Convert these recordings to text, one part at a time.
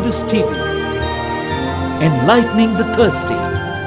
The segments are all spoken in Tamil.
Buddhist TV, enlightening the thirsty.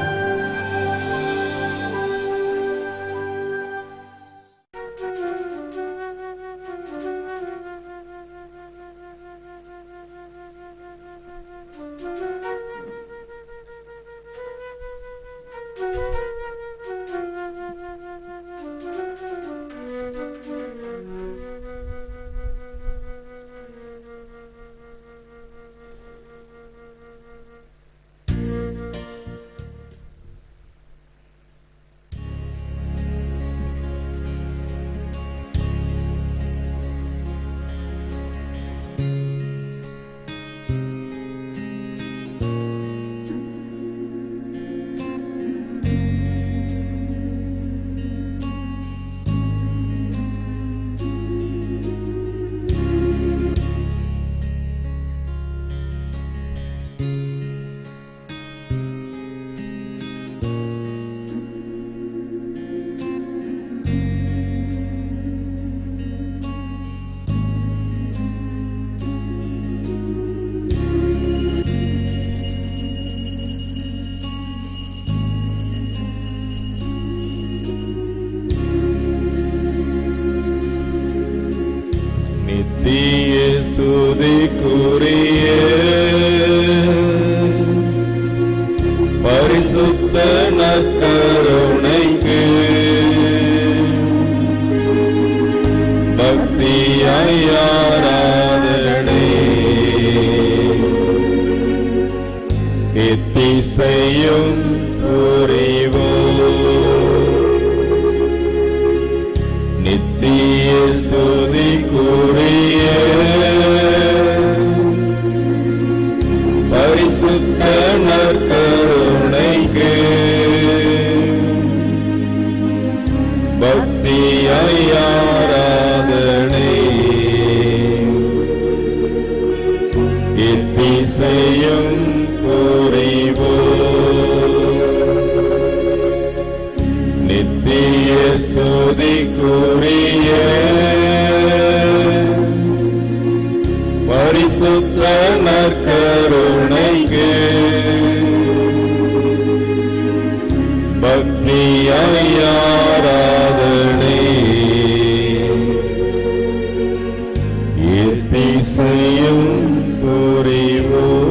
நித்திய ஸ்துதிக்குரிய பரிசுத்த நற்கருணைக்கு பக்தியாய் ஆராதனை எத்திசையும் புரிவோம் நித்திய ஸ்துதிக்குரிய பரிசுத்த நற்கருணைக்கு பக்தியாய் ஆராதனை இத்திசையும் புரிவோம் நித்திய ஸ்துதிக்குரிய பரிசுத்த நற்கருணைக்கு பக்தியாய் ஆராதனை இத்திசையும் புரிவோம்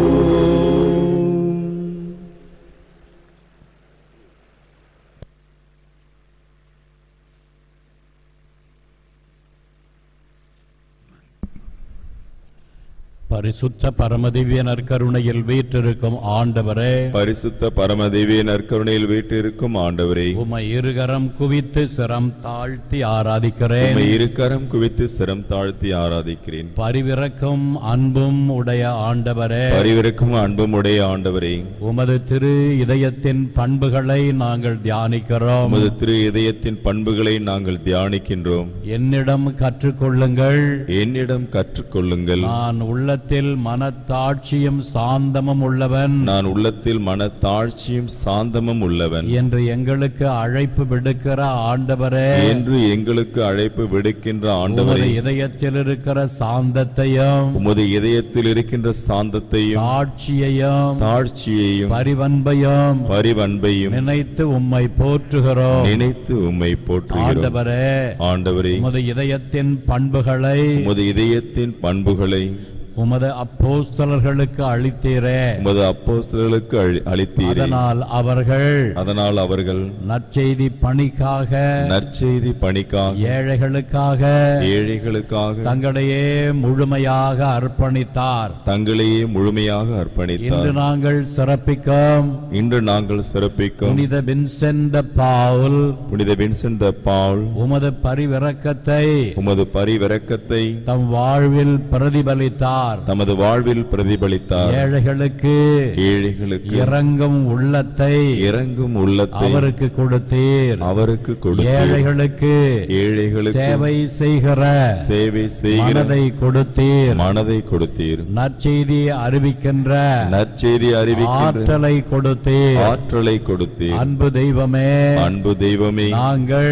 பரிசுத்த பரமதிவ்ய நற்கருணையில் வீற்றிருக்கும் ஆண்டவரே பரிசுத்த பரமதேவிய நற்கருணையில் வீட்டிருக்கும் ஆண்டவரே உமை இருகரம் குவித்து சிரம் தாழ்த்தி ஆராதிக்கிறேன் உம்மை இருக்கரம் குவித்து சிரம் தாழ்த்தி ஆராதிக்கிறேன் பரிவிறக்கும் அன்பும் உடைய ஆண்டவரே பரிவிருக்கும் அன்பும் உடைய ஆண்டவரே உமது திரு இதயத்தின் பண்புகளை நாங்கள் தியானிக்கிறோம் உமது திரு இதயத்தின் பண்புகளை நாங்கள் தியானிக்கின்றோம் என்னிடம் கற்றுக்கொள்ளுங்கள் என்னிடம் கற்றுக்கொள்ளுங்கள் நான் உள்ளத்தில் மனத்தாட்சியும் சாந்தமும் உள்ளவன் நான் உள்ளத்தில் மன தாழ்ச்சியும் சாந்தமும் உள்ளவன் என்று எங்களுக்கு அழைப்பு விடுக்கிற ஆண்டவரே என்று எங்களுக்கு அழைப்பு விடுக்கின்ற உமது ஆண்டவரே இதயத்தில் இருக்கிற சாந்தத்தையும் உமது இதயத்தில் இருக்கின்ற சாந்தத்தையும் தாட்சியையும் தாழ்ச்சியையும் பரிவன்பையும் பரிவன்பையும் நினைத்து உம்மை போற்றுகிறோம் நினைத்து உம்மை போற்றுகிறோம் ஆண்டவரே ஆண்டவரே உமது இதயத்தின் பண்புகளை உமது இதயத்தின் பண்புகளை உமது அப்போஸ்தலர்களுக்கு அளித்தீரே உமது அப்போஸ்தலர்களுக்கு அளி- அளித்தீரே அதனால் அவர்கள் அதனால் அவர்கள் நற்செய்தி பணிக்காக நற்செய்தி பணிக்காக ஏழைகளுக்காக ஏழைகளுக்காக தங்களையே முழுமையாக அர்ப்பணித்தார் தங்களையே முழுமையாக இன்று அர்ப்பணித்தார் நாங்கள் சிறப்பிக்கும் இன்று நாங்கள் சிறப்பிக்கும் புனித வின்சென்ட் பவுல் புனித வின்சென்ட் த பால் உமது பரிவிறக்கத்தை உமது பரிவிரக்கத்தை தம் வாழ்வில் பிரதிபலித்தார் தமது வாழ்வில் பிரதிபலித்தார் ஏழைகளுக்கு ஏழைகளுக்கு இறங்கும் உள்ளத்தை இறங்கும் உள்ளத்தை அவருக்கு கொடுத்தீர் அவருக்கு கொடுத்தீர் ஏழைகளுக்கு ஏழைகளுக்கு சேவை செய்கிற சேவை செய்கிற மனதை கொடுத்தீர் மனதை கொடுத்தீர் நற்செய்தி அறிவிக்கின்ற நற்செய்தி அறிவிக்கின்ற ஆற்றலை கொடுத்தீர் ஆற்றலை கொடுத்தீர் அன்பு தெய்வமே அன்பு தெய்வமே நாங்கள்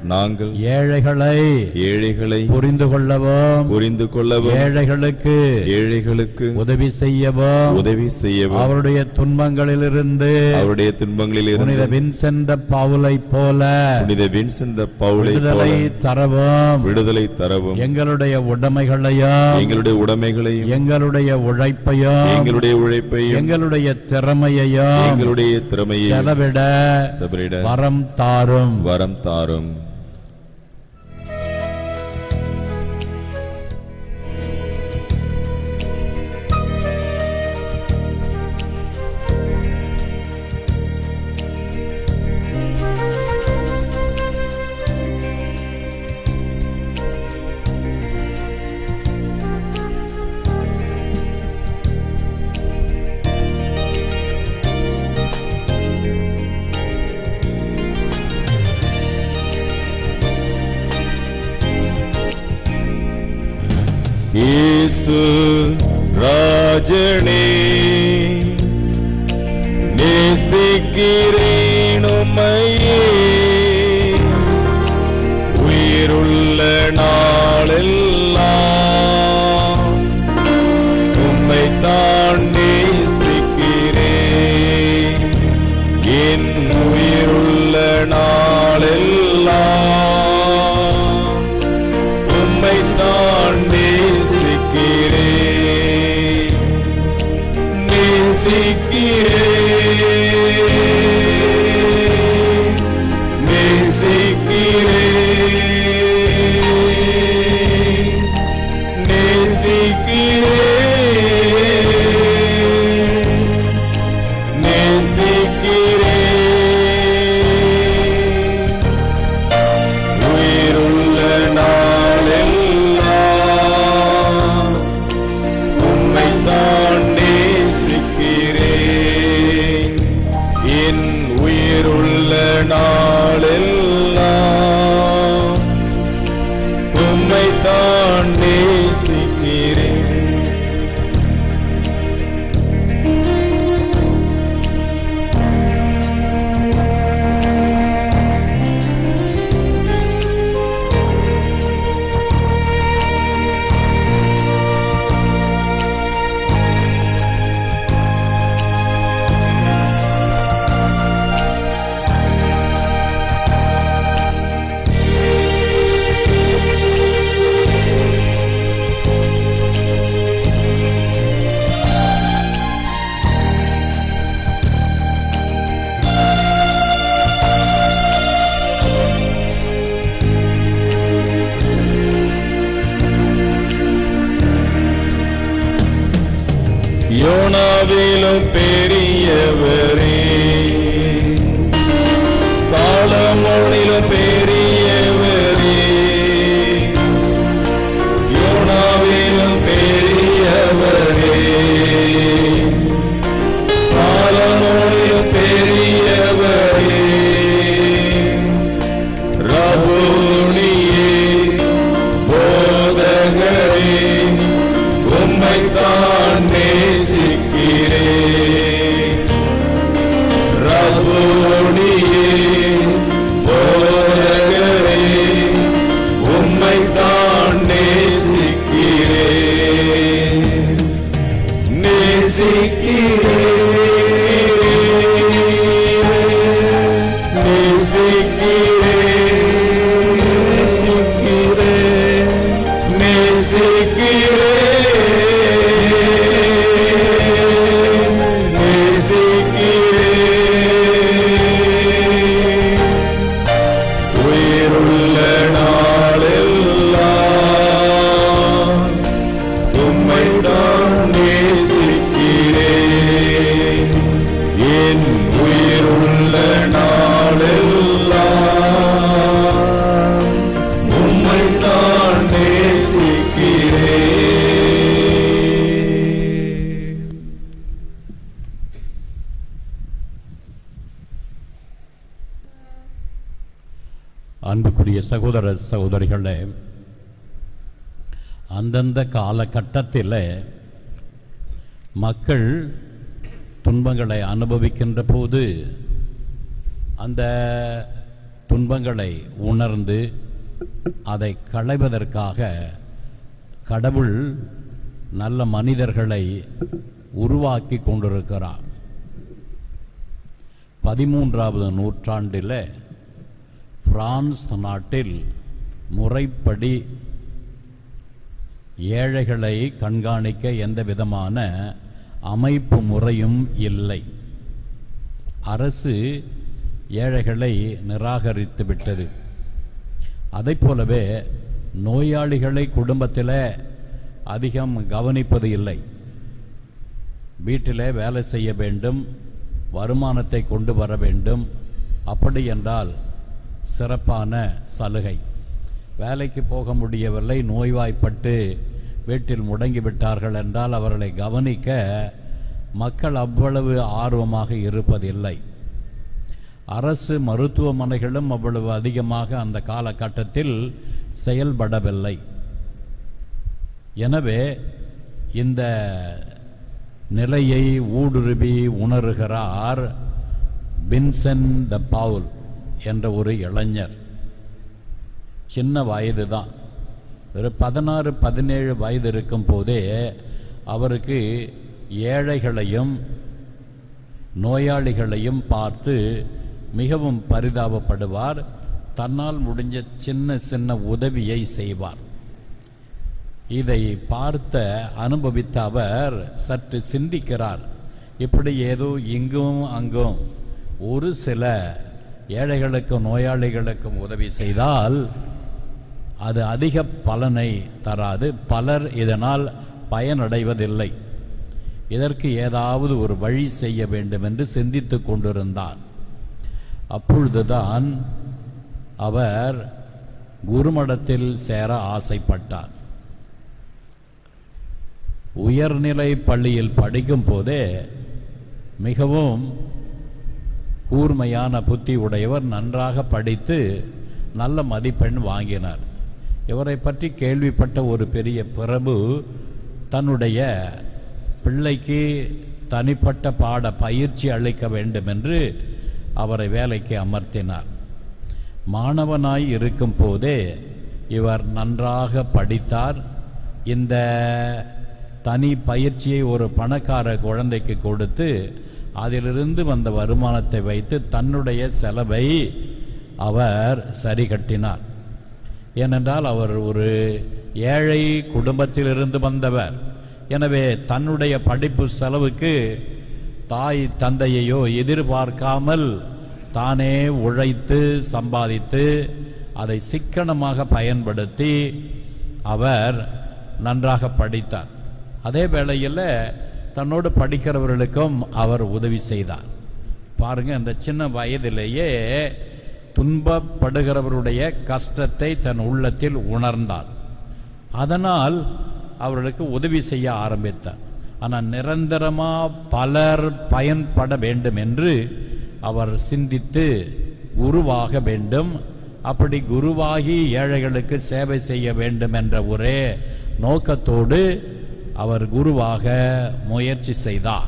நாங்கள் ஏழைகளை ஏழைகளை புரிந்து கொள்ளவும் புரிந்து கொள்ளவும் ஏழைகளுக்கு ஏழைகளுக்கு உதவி செய்யவும் உதவி செய்யவும் அவருடைய துன்பங்களிலிருந்து அவருடைய துன்பங்களில் புனித இருந்து வின்சென்ற பவுலை போல புனித வின்சென்ற பவுலை விடுதலை போல தரவும் விடுதலை தரவும் எங்களுடைய உடைமைகளையும் எங்களுடைய உடைமைகளையும் எங்களுடைய உழைப்பையும் எங்களுடைய உழைப்பையும் எங்களுடைய திறமையையும் எங்களுடைய திறமையை செலவிட செபரிட வரம் தாரும் வரம் தாரும் இயேசு ராஜனே நேசிக்கிறேன் உம்மையே உயிருள்ள நாளெல்லாம் உம்மை தான் நேசிக்கிறேன் என் உயிருள்ள நாளெல்லாம் உம்மை தான் நேசிக்கிறேன் நேசிக்கிறேன் நேசிக்கிறேன் நேசிக்கிறேன் நேசிக்கிறேன் உயிருள்ள நாளெல்லாம் உம்மை தான் நேசிக்கிறேன் என் உயிருள்ள நாளெல்லாம் உம்மை தான் நேசிக்கிறேன் யோனாவிலும் பெரியவரே சாலமோனிலும் பெரியவரே யோனாவிலும் பெரியவரே சாலமோனிலும் பெரியவரே ரபூனியே போதகரே உம்மை தான் நேசிக்கிறேன் ரபூனியே போதகரே உம்மை தான் நேசிக்கிறேன் நேசிக்கிறேன் நேசிக்கிறேன் நேசிக்கிறேன் நேசிக்கிறேன் உயிருள்ள நாளெல்லாம் உம்மை தான் நேசிக்கிறேன் என் உயிருள்ள நாளெல்லாம் உம்மை தான் நேசிக்கிறேன் அன்புக்குரிய சகோதர சகோதரிகளே அந்தந்த காலகட்டத்தில் மக்கள் துன்பங்களை அனுபவிக்கின்ற போது அந்த துன்பங்களை உணர்ந்து அதை களைவதற்காக கடவுள் நல்ல மனிதர்களை உருவாக்கி கொண்டிருக்கிறார் பதிமூன்றாவது நூற்றாண்டில் பிரான்ஸ் நாட்டில் முறைப்படி ஏழைகளை கண்காணிக்க எந்த விதமான அமைப்பு முறையும் இல்லை அரசு ஏழைகளை நிராகரித்து விட்டது அதைப் போலவே நோயாளிகளை குடும்பத்தில் அதிகம் கவனிப்பது இல்லை வீட்டில் வேலை செய்ய வேண்டும் வருமானத்தை கொண்டு வர வேண்டும் அப்படி என்றால் சிறப்பான சலுகை வேலைக்கு போக முடியவில்லை நோய்வாய்ப்பட்டு வீட்டில் முடங்கிவிட்டார்கள் என்றால் அவர்களை கவனிக்க மக்கள் அவ்வளவு ஆர்வமாக இருப்பதில்லை அரசு மருத்துவமனைகளும் அவ்வளவு அதிகமாக அந்த காலகட்டத்தில் செயல்படவில்லை எனவே இந்த நிலையை ஊடுருவி உணர்கிறார் வின்சென்ட் த பவுல் என்ற ஒரு இளைஞர் சின்ன வயது தான் ஒரு பதினாறு பதினேழு வயது இருக்கும் போதே அவருக்கு ஏழைகளையும் நோயாளிகளையும் பார்த்து மிகவும் பரிதாபப்படுவார் தன்னால் முடிஞ்ச சின்ன சின்ன உதவியை செய்வார் இதை பார்த்த அனுபவித்த அவர் சற்று சிந்திக்கிறார் இப்படி ஏதோ இங்கும் அங்கும் ஒரு சில ஏழைகளுக்கும் நோயாளிகளுக்கும் உதவி செய்தால் அது அதிக பலனை தராது பலர் இதனால் பயனடைவதில்லை இதற்கு ஏதாவது ஒரு வழி செய்ய வேண்டும் என்று சிந்தித்து கொண்டிருந்தார் அப்பொழுதுதான் அவர் குருமடத்தில் சேர ஆசைப்பட்டார் உயர்நிலை பள்ளியில் படிக்கும் போதே மிகவும் கூர்மையான புத்தி உடையவர் நன்றாக படித்து நல்ல மதிப்பெண் வாங்கினார் இவரை பற்றி கேள்விப்பட்ட ஒரு பெரிய பிரபு தன்னுடைய பிள்ளைக்கு தனிப்பட்ட பாட பயிற்சி அளிக்க வேண்டும் என்று அவரை வேலைக்கு அமர்த்தினார் மாணவனாய் இருக்கும் போதே இவர் நன்றாக படித்தார் இந்த தனி பயிற்சியை ஒரு பணக்கார குழந்தைக்கு கொடுத்து அதிலிருந்து வந்த வருமானத்தை வைத்து தன்னுடைய செலவை அவர் சரி கட்டினார் ஏனென்றால் அவர் ஒரு ஏழை குடும்பத்திலிருந்து வந்தவர் எனவே தன்னுடைய படிப்பு செலவுக்கு தாய் தந்தையையோ எதிர்பார்க்காமல் தானே உழைத்து சம்பாதித்து அதை சிக்கனமாக பயன்படுத்தி அவர் நன்றாக படித்தார் அதே வேளையில் தன்னோடு படிக்கிறவர்களுக்கும் அவர் உதவி செய்தார் பாருங்க இந்த சின்ன வயதிலேயே துன்பப்படுகிறவருடைய கஷ்டத்தை தன் உள்ளத்தில் உணர்ந்தார் அதனால் அவர்களுக்கு உதவி செய்ய ஆரம்பித்தார் ஆனால் நிரந்தரமாக பலர் பயன்பட வேண்டும் என்று அவர் சிந்தித்து குருவாக வேண்டும் அப்படி குருவாகி ஏழைகளுக்கு சேவை செய்ய வேண்டும் என்ற ஒரே நோக்கத்தோடு அவர் குருவாக முயற்சி செய்தார்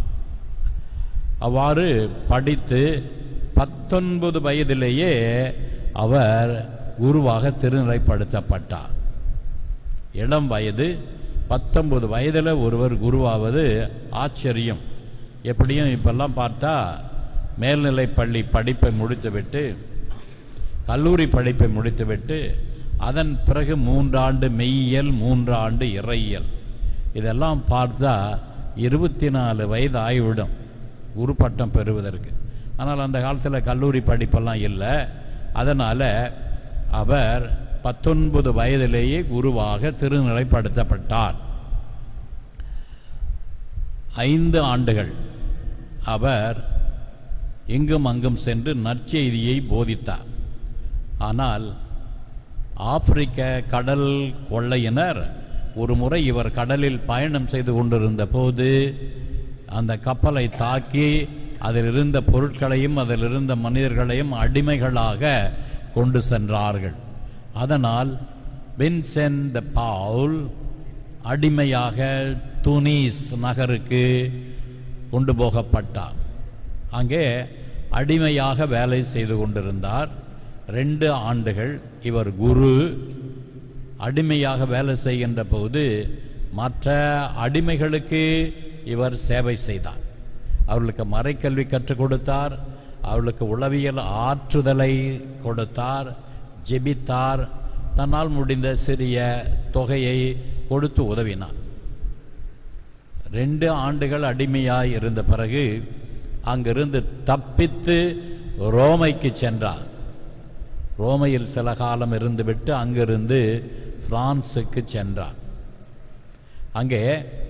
அவ்வாறு படித்து பத்தொன்பது வயதிலேயே அவர் குருவாக திருநிலைப்படுத்தப்பட்டார் இளம் வயது பத்தொன்பது வயதில் ஒருவர் குருவாவது ஆச்சரியம் எப்படியும் இப்பெல்லாம் பார்த்தா மேல்நிலைப் பள்ளி படிப்பை முடித்துவிட்டு கல்லூரி படிப்பை முடித்துவிட்டு அதன் பிறகு மூன்றாண்டு மெய்யியல் மூன்று ஆண்டு இறையியல் இதெல்லாம் பார்த்தா இருபத்தி நாலு வயது ஆகிவிடும் குரு பட்டம் பெறுவதற்கு ஆனால் அந்த காலத்தில் கல்லூரி படிப்பெல்லாம் இல்லை அதனால் அவர் பத்தொன்பது வயதிலேயே குருவாக திருநிலைப்படுத்தப்பட்டார் ஐந்து ஆண்டுகள் அவர் இங்கும் அங்கும் சென்று நற்செய்தியை போதித்தார் ஆனால் ஆப்பிரிக்க கடல் கொள்ளையினர் ஒரு முறை இவர் கடலில் பயணம் செய்து கொண்டிருந்த போது அந்த கப்பலை தாக்கி அதில் இருந்த பொருட்களையும் அதில் இருந்த மனிதர்களையும் அடிமைகளாக கொண்டு சென்றார்கள் அதனால் வின்சென்ட் த பவுல் அடிமையாக துனீஸ் நகருக்கு கொண்டு போகப்பட்டார் அங்கே அடிமையாக வேலை செய்து கொண்டிருந்தார் ரெண்டு ஆண்டுகள் இவர் குரு அடிமையாக வேலை செய்கின்ற போது மற்ற அடிமைகளுக்கு இவர் சேவை செய்தார் அவர்களுக்கு மறைக்கல்வி கற்றுக் கொடுத்தார் அவர்களுக்கு உளவியல் ஆற்றுதலை கொடுத்தார் ஜெபித்தார் தன்னால் முடிந்த சிறிய தொகையை கொடுத்து உதவினார் ரெண்டு ஆண்டுகள் அடிமையாய் இருந்த பிறகு அங்கிருந்து தப்பித்து ரோமைக்கு சென்றார் ரோமையில் சில காலம் இருந்துவிட்டு அங்கிருந்து பிரான்சுக்கு சென்றார் அங்கே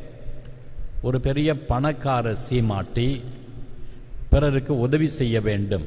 ஒரு பெரிய பணக்கார சீமாட்டி பிறருக்கு உதவி செய்ய வேண்டும்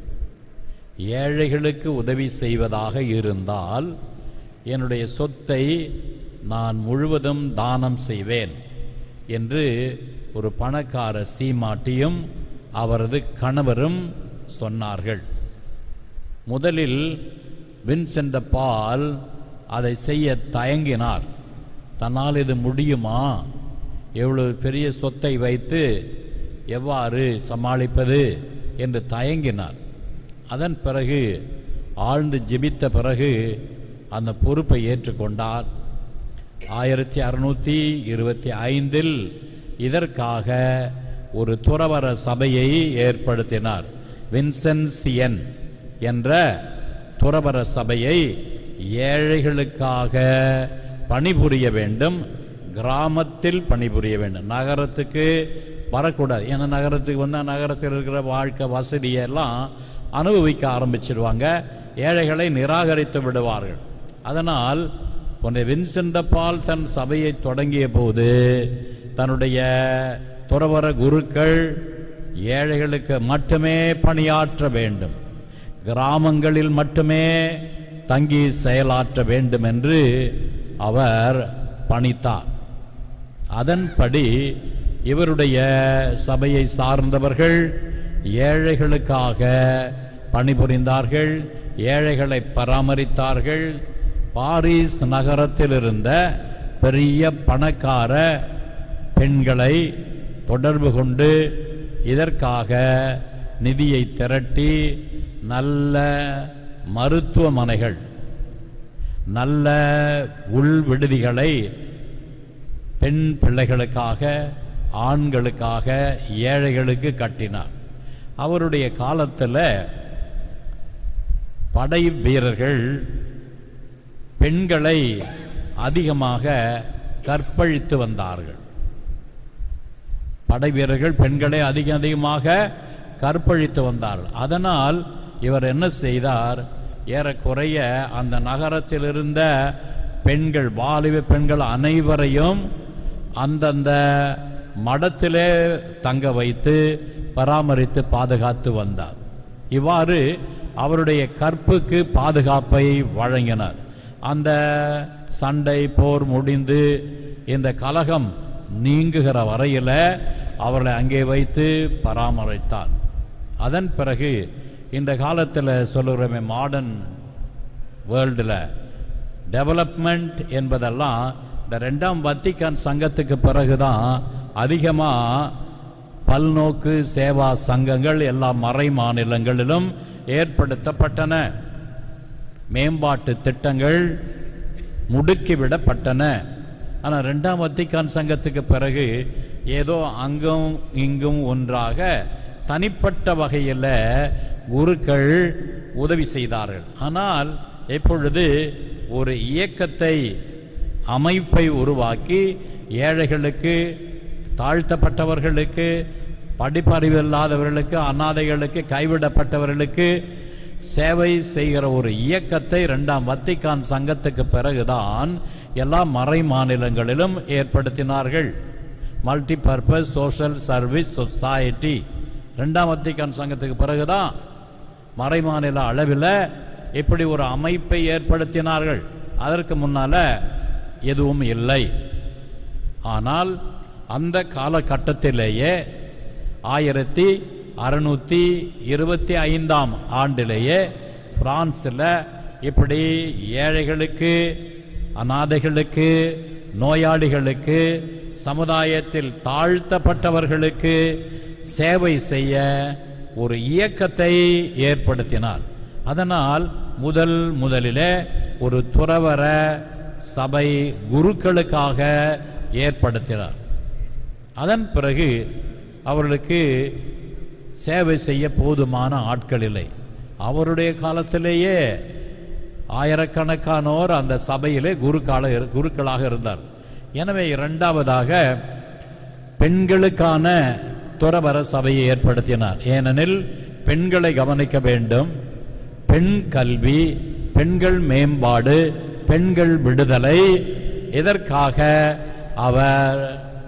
ஏழைகளுக்கு உதவி செய்வதாக இருந்தால் என்னுடைய சொத்தை நான் முழுவதும் தானம் செய்வேன் என்று ஒரு பணக்கார சீமாட்டியும் அவரது கணவரும் சொன்னார்கள் முதலில் வின்சென்ட் பால் அதை செய்ய தயங்கினார் தன்னால் இது முடியுமா எவ்வளவு பெரிய சொத்தை வைத்து எவ்வாறு சமாளிப்பது என்று தயங்கினார் அதன் பிறகு ஆழ்ந்து ஜெபித்த பிறகு அந்த பொறுப்பை ஏற்றுக்கொண்டார் ஆயிரத்தி அறுநூற்றி இருபத்தி ஐந்தில் இதற்காக ஒரு துறவர சபையை ஏற்படுத்தினார் வின்சென்சியன் என்ற துறவர சபையை ஏழைகளுக்காக பணிபுரிய வேண்டும் கிராமத்தில் பணிபுரிய வேண்டும் நகரத்துக்கு வரக்கூடாது ஏன்னா நகரத்துக்கு வந்தால் நகரத்தில் இருக்கிற வாழ்க்கை வசதியெல்லாம் அனுபவிக்க ஆரம்பிச்சிடுவாங்க ஏழைகளை நிராகரித்து விடுவார்கள் அதனால் உன்னை வின்சென்ட் பால் தன் சபையை தொடங்கிய போது தன்னுடைய துறவர குருக்கள் ஏழைகளுக்கு மட்டுமே பணியாற்ற வேண்டும் கிராமங்களில் மட்டுமே தங்கி செயலாற்ற வேண்டும் என்று அவர் பணித்தார் அதன்படி இவருடைய சபையை சார்ந்தவர்கள் ஏழைகளுக்காக பணிபுரிந்தார்கள் ஏழைகளை பராமரித்தார்கள் பாரிஸ் நகரத்தில் இருந்த பெரிய பணக்கார பெண்களை தொடர்பு கொண்டு இதற்காக நிதியை திரட்டி நல்ல மருத்துவமனைகள் நல்ல உள் விடுதிகளை பெண் பிள்ளைகளுக்காக ஆண்களுக்காக ஏழைகளுக்கு கட்டினார் அவருடைய காலத்தில் படை வீரர்கள் பெண்களை அதிகமாக கற்பழித்து வந்தார்கள் படை வீரர்கள் பெண்களை அதிக அதிகமாக கற்பழித்து வந்தார்கள் அதனால் இவர் என்ன செய்தார் ஏறக்குறைய அந்த நகரத்தில் இருந்த பெண்கள் வாலிப பெண்கள் அனைவரையும் அந்தந்த மடத்திலே தங்க வைத்து பராமரித்து பாதுகாத்து வந்தார் இவ்வாறு அவருடைய கற்புக்கு பாதுகாப்பை வழங்கினார் அந்த சண்டை போர் முடிந்து இந்த கலகம் நீங்குகிற வரையில அவர்களை அங்கே வைத்து பராமரித்தார் அதன் பிறகு இந்த காலத்தில் சொல்லுகிறோமே மாடர்ன் வேர்ல்டில் டெவலப்மெண்ட் என்பதெல்லாம் இந்த ரெண்டாம் வத்திக்கான் சங்கத்துக்கு பிறகுதான் அதிகமாக பல்நோக்கு சேவா சங்கங்கள் எல்லா மறை மாநிலங்களிலும் ஏற்படுத்தப்பட்டன மேம்பாட்டு திட்டங்கள் முடுக்கிவிடப்பட்டன ஆனால் ரெண்டாம் வத்திக்கான் சங்கத்துக்கு பிறகு ஏதோ அங்கும் இங்கும் ஒன்றாக தனிப்பட்ட வகையில் குருக்கள் உதவி செய்தார்கள் ஆனால் இப்பொழுது ஒரு இயக்கத்தை அமைப்பை உருவாக்கி ஏழைகளுக்கு தாழ்த்தப்பட்டவர்களுக்கு படிப்பறிவு இல்லாதவர்களுக்கு அனாதைகளுக்கு கைவிடப்பட்டவர்களுக்கு சேவை செய்கிற ஒரு இயக்கத்தை இரண்டாம் வத்திக்கான் சங்கத்துக்கு பிறகுதான் எல்லா மறை மாநிலங்களிலும் ஏற்படுத்தினார்கள் multi purpose social service society ரெண்டாம் வத்திக்கான் சங்கத்துக்கு பிறகுதான் மறை மாநில அளவில் இப்படி ஒரு அமைப்பை ஏற்படுத்தினார்கள் அதற்கு முன்னால எதுவும் இல்லை ஆனால் அந்த காலகட்டத்திலேயே ஆயிரத்தி அறுநூத்தி இருபத்தி ஐந்தாம் ஆண்டிலேயே பிரான்ஸில் இப்படி ஏழைகளுக்கு அனாதைகளுக்கு நோயாளிகளுக்கு சமுதாயத்தில் தாழ்த்தப்பட்டவர்களுக்கு சேவை செய்ய ஒரு இயக்கத்தை ஏற்படுத்தினார் அதனால் முதல் முதலிலே ஒரு துறவர சபை குருக்களுக்காக ஏற்படுத்தினார் அதன் பிறகு அவர்களுக்கு சேவை செய்ய போதுமான ஆட்கள் இல்லை அவருடைய காலத்திலேயே ஆயிரக்கணக்கானோர் அந்த சபையிலே குருக்கால குருக்களாக இருந்தார் எனவே இரண்டாவதாக பெண்களுக்கான துறவர சபையை ஏற்படுத்தினார் ஏனெனில் பெண்களை கவனிக்க வேண்டும் பெண் கல்வி பெண்கள் மேம்பாடு பெண்கள் விடுதலை இதற்காக அவர்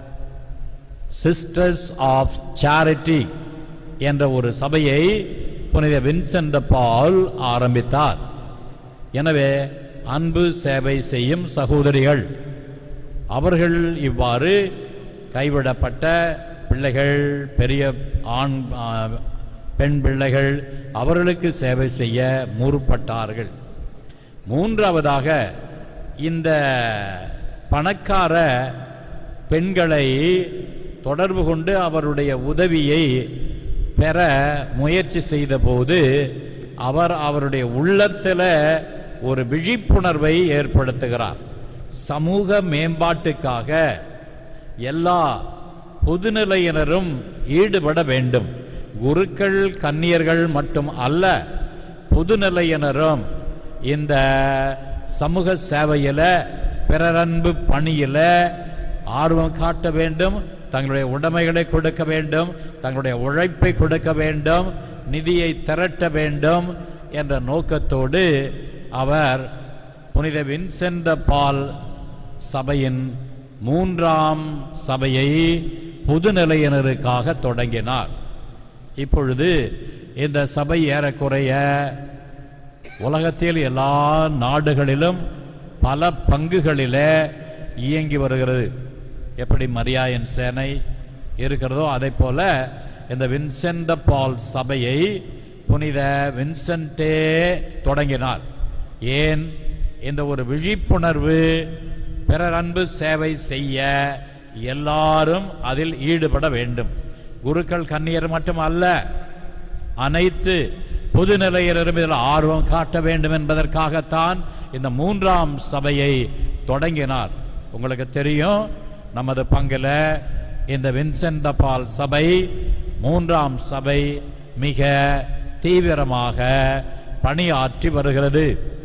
சிஸ்டர்ஸ் ஆஃப் சேரிட்டி என்ற ஒரு சபையை புனித வின்சென்ட் பால் ஆரம்பித்தார் எனவே அன்பு சேவை செய்யும் சகோதரிகள் அவர்கள் இவ்வாறு கைவிடப்பட்ட பிள்ளைகள் பெரிய ஆண் ஆ, பெண் பிள்ளைகள் அவர்களுக்கு சேவை செய்ய முற்பட்டார்கள் மூன்றாவதாக இந்த பணக்கார பெண்களை தொடர்பு கொண்டு அவருடைய உதவியை பெற முயற்சி செய்தபோது அவர் அவருடைய உள்ளத்தில் ஒரு விழிப்புணர்வை ஏற்படுத்துகிறார் சமூக மேம்பாட்டுக்காக எல்லா பொதுநிலையினரும் ஈடுபட வேண்டும் குருக்கள் கன்னியர்கள் மட்டும் அல்ல பொதுநிலையினரும் இந்த சமூக சேவையில பிறரன்பு பணியில ஆர்வம் காட்ட வேண்டும் தங்களுடைய உடைமைகளை கொடுக்க வேண்டும் தங்களுடைய உழைப்பை கொடுக்க வேண்டும் நிதியை திரட்ட வேண்டும் என்ற நோக்கத்தோடு அவர் புனித வின்சென்ட் பால் சபையின் மூன்றாம் சபையை பொதுநிலையினருக்காக தொடங்கினார் இப்பொழுது இந்த சபை ஏறக்குறைய உலகத்தில் எல்லா நாடுகளிலும் பல பங்குகளிலே இயங்கி வருகிறது எப்படி மரியாயன் சேனை இருக்கிறதோ அதை போல இந்த வின்சென்ட் பால் சபையை புனித வின்சென்டே தொடங்கினார் ஏன் இந்த ஒரு விழிப்புணர்வு பிறர் அன்பு சேவை செய்ய எல்லாரும் அதில் ஈடுபட வேண்டும் குருக்கள் கன்னியர் மட்டும் அல்ல அனைத்து பொதுநிலையினரும் இதில் ஆர்வம் காட்ட வேண்டும் என்பதற்காகத்தான் இந்த மூன்றாம் சபையை தொடங்கினார் உங்களுக்கு தெரியும் நமது பங்குல இந்த வின்சென்ட் பால் சபை மூன்றாம் சபை மிக தீவிரமாக பணியாற்றி வருகிறது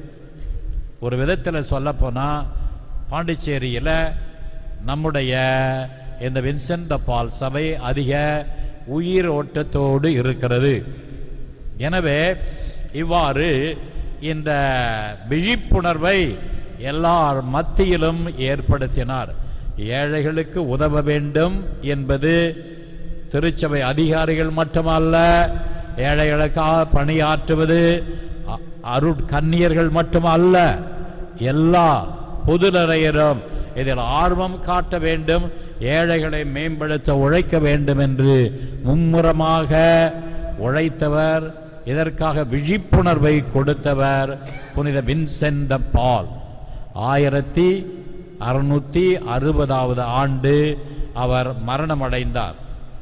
ஒரு விதத்தில் சொல்ல போனா பாண்டிச்சேரியில் நம்முடைய இந்த வின்சென்ட் பால் சபை அதிக உயிர் ஓட்டத்தோடு இருக்கிறது எனவே இவ்வாறு இந்த விழிப்புணர்வை எல்லார் மத்தியிலும் ஏற்படுத்தினார் ஏழைகளுக்கு உதவ வேண்டும் என்பது திருச்சபை அதிகாரிகள் மட்டுமல்ல ஏழைகளுக்காக பணியாற்றுவது அ- அருட்கன்னியர்கள் மட்டுமல்ல எல்லா பொதுநிலையரும் இதில் ஆர்வம் காட்ட வேண்டும் ஏழைகளை மேம்படுத்த உழைக்க வேண்டும் என்று மும்முரமாக உழைத்தவர் இதற்காக விழிப்புணர்வை கொடுத்தவர் புனித வின்சென்ட் பால் ஆயிரத்தி அறுநூத்தி அறுபதாவது ஆண்டு அவர் மரணமடைந்தார்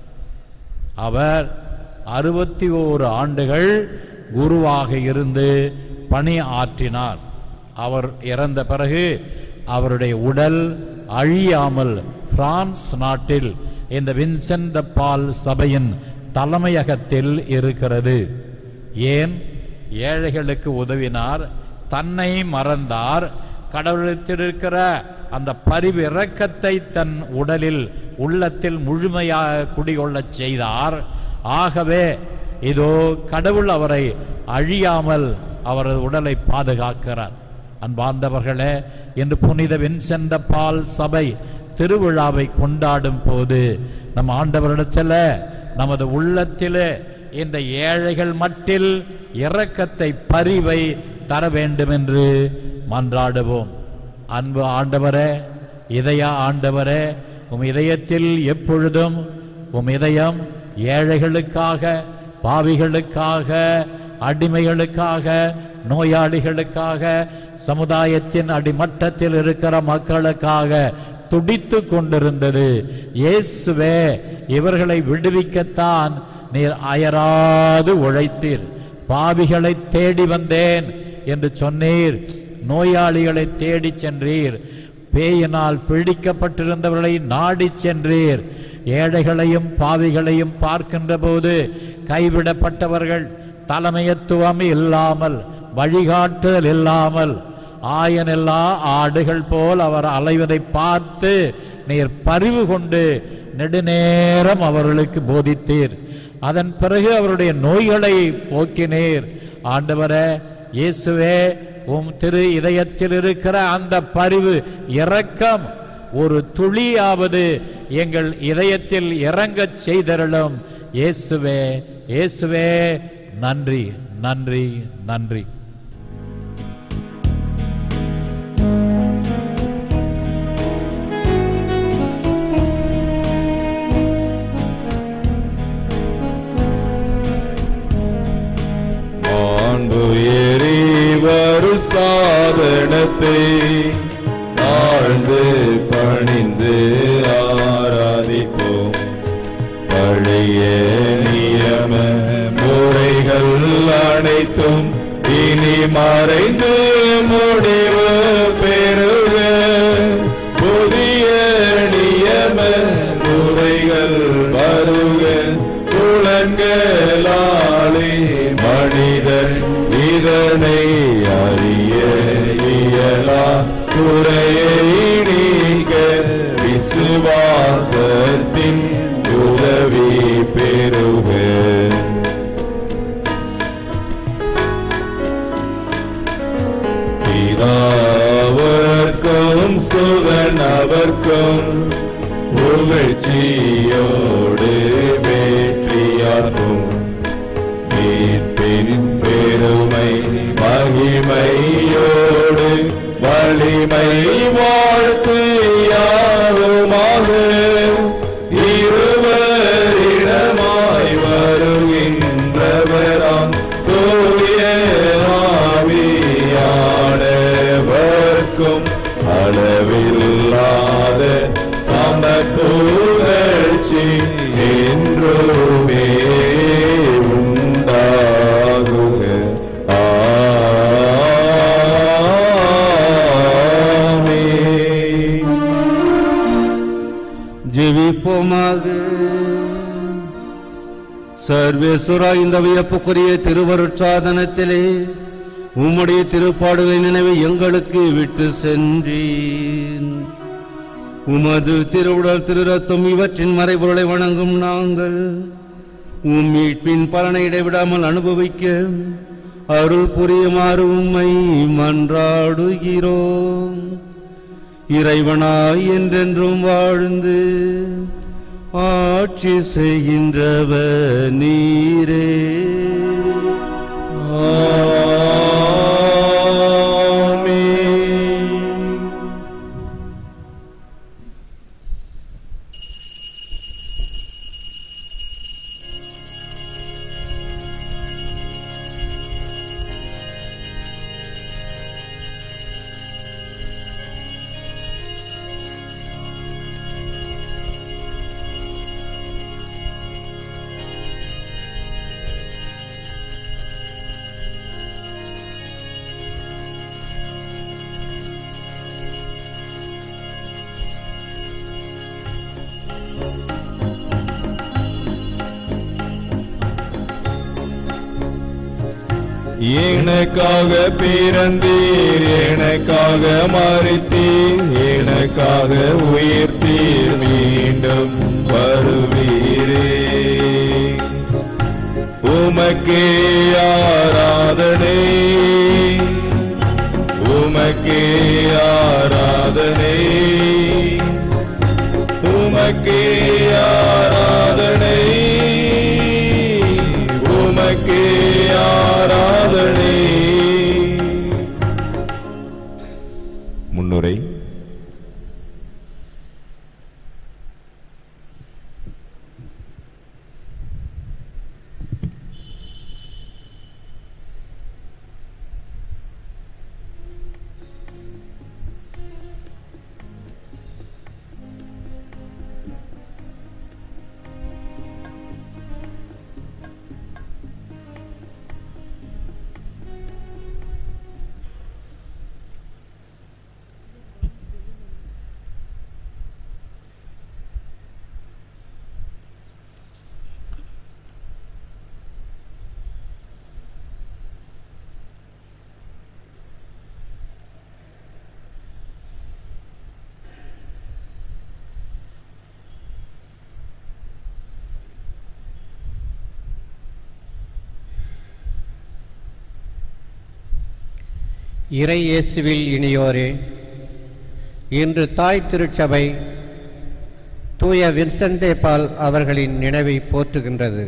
அவர் அறுபத்தி ஓரு ஆண்டுகள் குருவாக இருந்து பணி ஆற்றினார் அவர் இறந்த பிறகு அவருடைய உடல் அழியாமல் பிரான்ஸ் நாட்டில் இந்த வின்சென்ட் த பால் சபையின் தலைமையகத்தில் இருக்கிறது ஏன் ஏழைகளுக்கு உதவினார் தன்னை மறந்தார் கடவுளத்தில் இருக்கிற அந்த பரிவு இரக்கத்தை தன் உடலில் உள்ளத்தில் முழுமையாக குடிகொள்ளச் செய்தார் ஆகவே இதோ கடவுள் அவரை அழியாமல் அவரது உடலை பாதுகாக்கிறார் அன்பார்ந்தவர்களே இன்று புனித வின்சென்ட் பால் சபை திருவிழாவை கொண்டாடும் போது நம் ஆண்டவரிடத்தில் நமது உள்ளத்திலே இந்த ஏழைகள் மட்டில் இரக்கத்தை பரிவை தர வேண்டும் என்று மன்றாடுவோம் அன்பு ஆண்டவரே இதய ஆண்டவரே உம் இதயத்தில் எப்பொழுதும் உம் இதயம் ஏழைகளுக்காக பாவிகளுக்காக அடிமைகளுக்காக நோயாளிகளுக்காக சமுதாயத்தின் அடிமட்டத்தில் இருக்கிற மக்களுக்காக துடித்து கொண்டிருந்தது இயேசுவே இவர்களை விடுவிக்கத்தான் நீர் அயராது உழைத்தீர் பாவிகளை தேடி வந்தேன் என்று சொன்னீர் நோயாளிகளை தேடிச் சென்றீர் பேயினால் பிடிக்கப்பட்டிருந்தவர்களை நாடிச் சென்றீர் ஏழைகளையும் பாவிகளையும் பார்க்கின்ற போது கைவிடப்பட்டவர்கள் தலைமையத்துவம் இல்லாமல் வழிகாட்டுதல் இல்லாமல் ஆயனெல்லா ஆடுகள் போல் அவர் அலைவதை பார்த்து நீர் பரிவு கொண்டு நெடுநேரம் அவர்களுக்கு போதித்தீர் அதன் பிறகு அவருடைய நோய்களை போக்கினீர் ஆண்டவரே இயேசுவே உம் திரு இதயத்தில் இருக்கிற அந்த பரிவு இரக்கம் ஒரு துளியாவது எங்கள் இதயத்தில் இறங்கச் செய்தருளும் இயேசுவே இயேசுவே நன்றி நன்றி நன்றி மாண்பு எறிவருள் சாதனத்தை தாழ்ந்து பணிந்து ஆராதிப்போம் பழைய நியம முறைகள் அனைத்தும் இனி மறைந்து முடிவு பெறுக புதிய நியம முறைகள் வருக புலன்களாலே மனிதன் இதனை அறிய இயலா குறையை நீக்க விசுவாசத்தின் உதவி பெறுக பிதாவர்க்கும் சுதனவர்க்கும் புகழ்ச்சியோடு வேற்றியார்க்கும் மீட்பின் பெருமை மகிமையோடு வலிமை வாழ்த்து யாருமாக இருவரிடமாய் வருகின்றவராம் தூய ஆவியானவர்க்கும் அளவில்லாத சமப்புகழ்ச்சி என்றுமே உண்டாகுக ஆமென். ஜெபிப்போமாக சர்வேஸ்வரா இந்த வியப்புக்குரிய திருவருட்சாதனத்திலே உம்முடைய திருப்பாடுகளை நினைவை எங்களுக்கு விட்டு சென்றீன் உமது திருவுடல் திருரத்தம் இவற்றின் மறைபொருளை வணங்கும் நாங்கள் உம் மீட்பின் பலனை இடைவிடாமல் அனுபவிக்க அருள் புரியுமாறு உம்மை மன்றாடுகிறோம் இறைவனாய் என்றென்றும் வாழ்ந்து ஆட்சி செய்கின்றவர் நீரே ஆமென். எனக்காக பிறந்தீர் எனக்காக மறித்தீர் எனக்காக உயிர்த்தீர் மீண்டும் வருவீரே உமக்கே ஆராதனை உமக்கே ஆராதனை உமக்கே ஆராதனை உமக்கே ஆராதனை முன்னுரை இறை இயேசுவில் இனியோரே இன்று தாய் திருச்சபை தூய வின்சென்டே பால் அவர்களின் நினைவை போற்றுகின்றது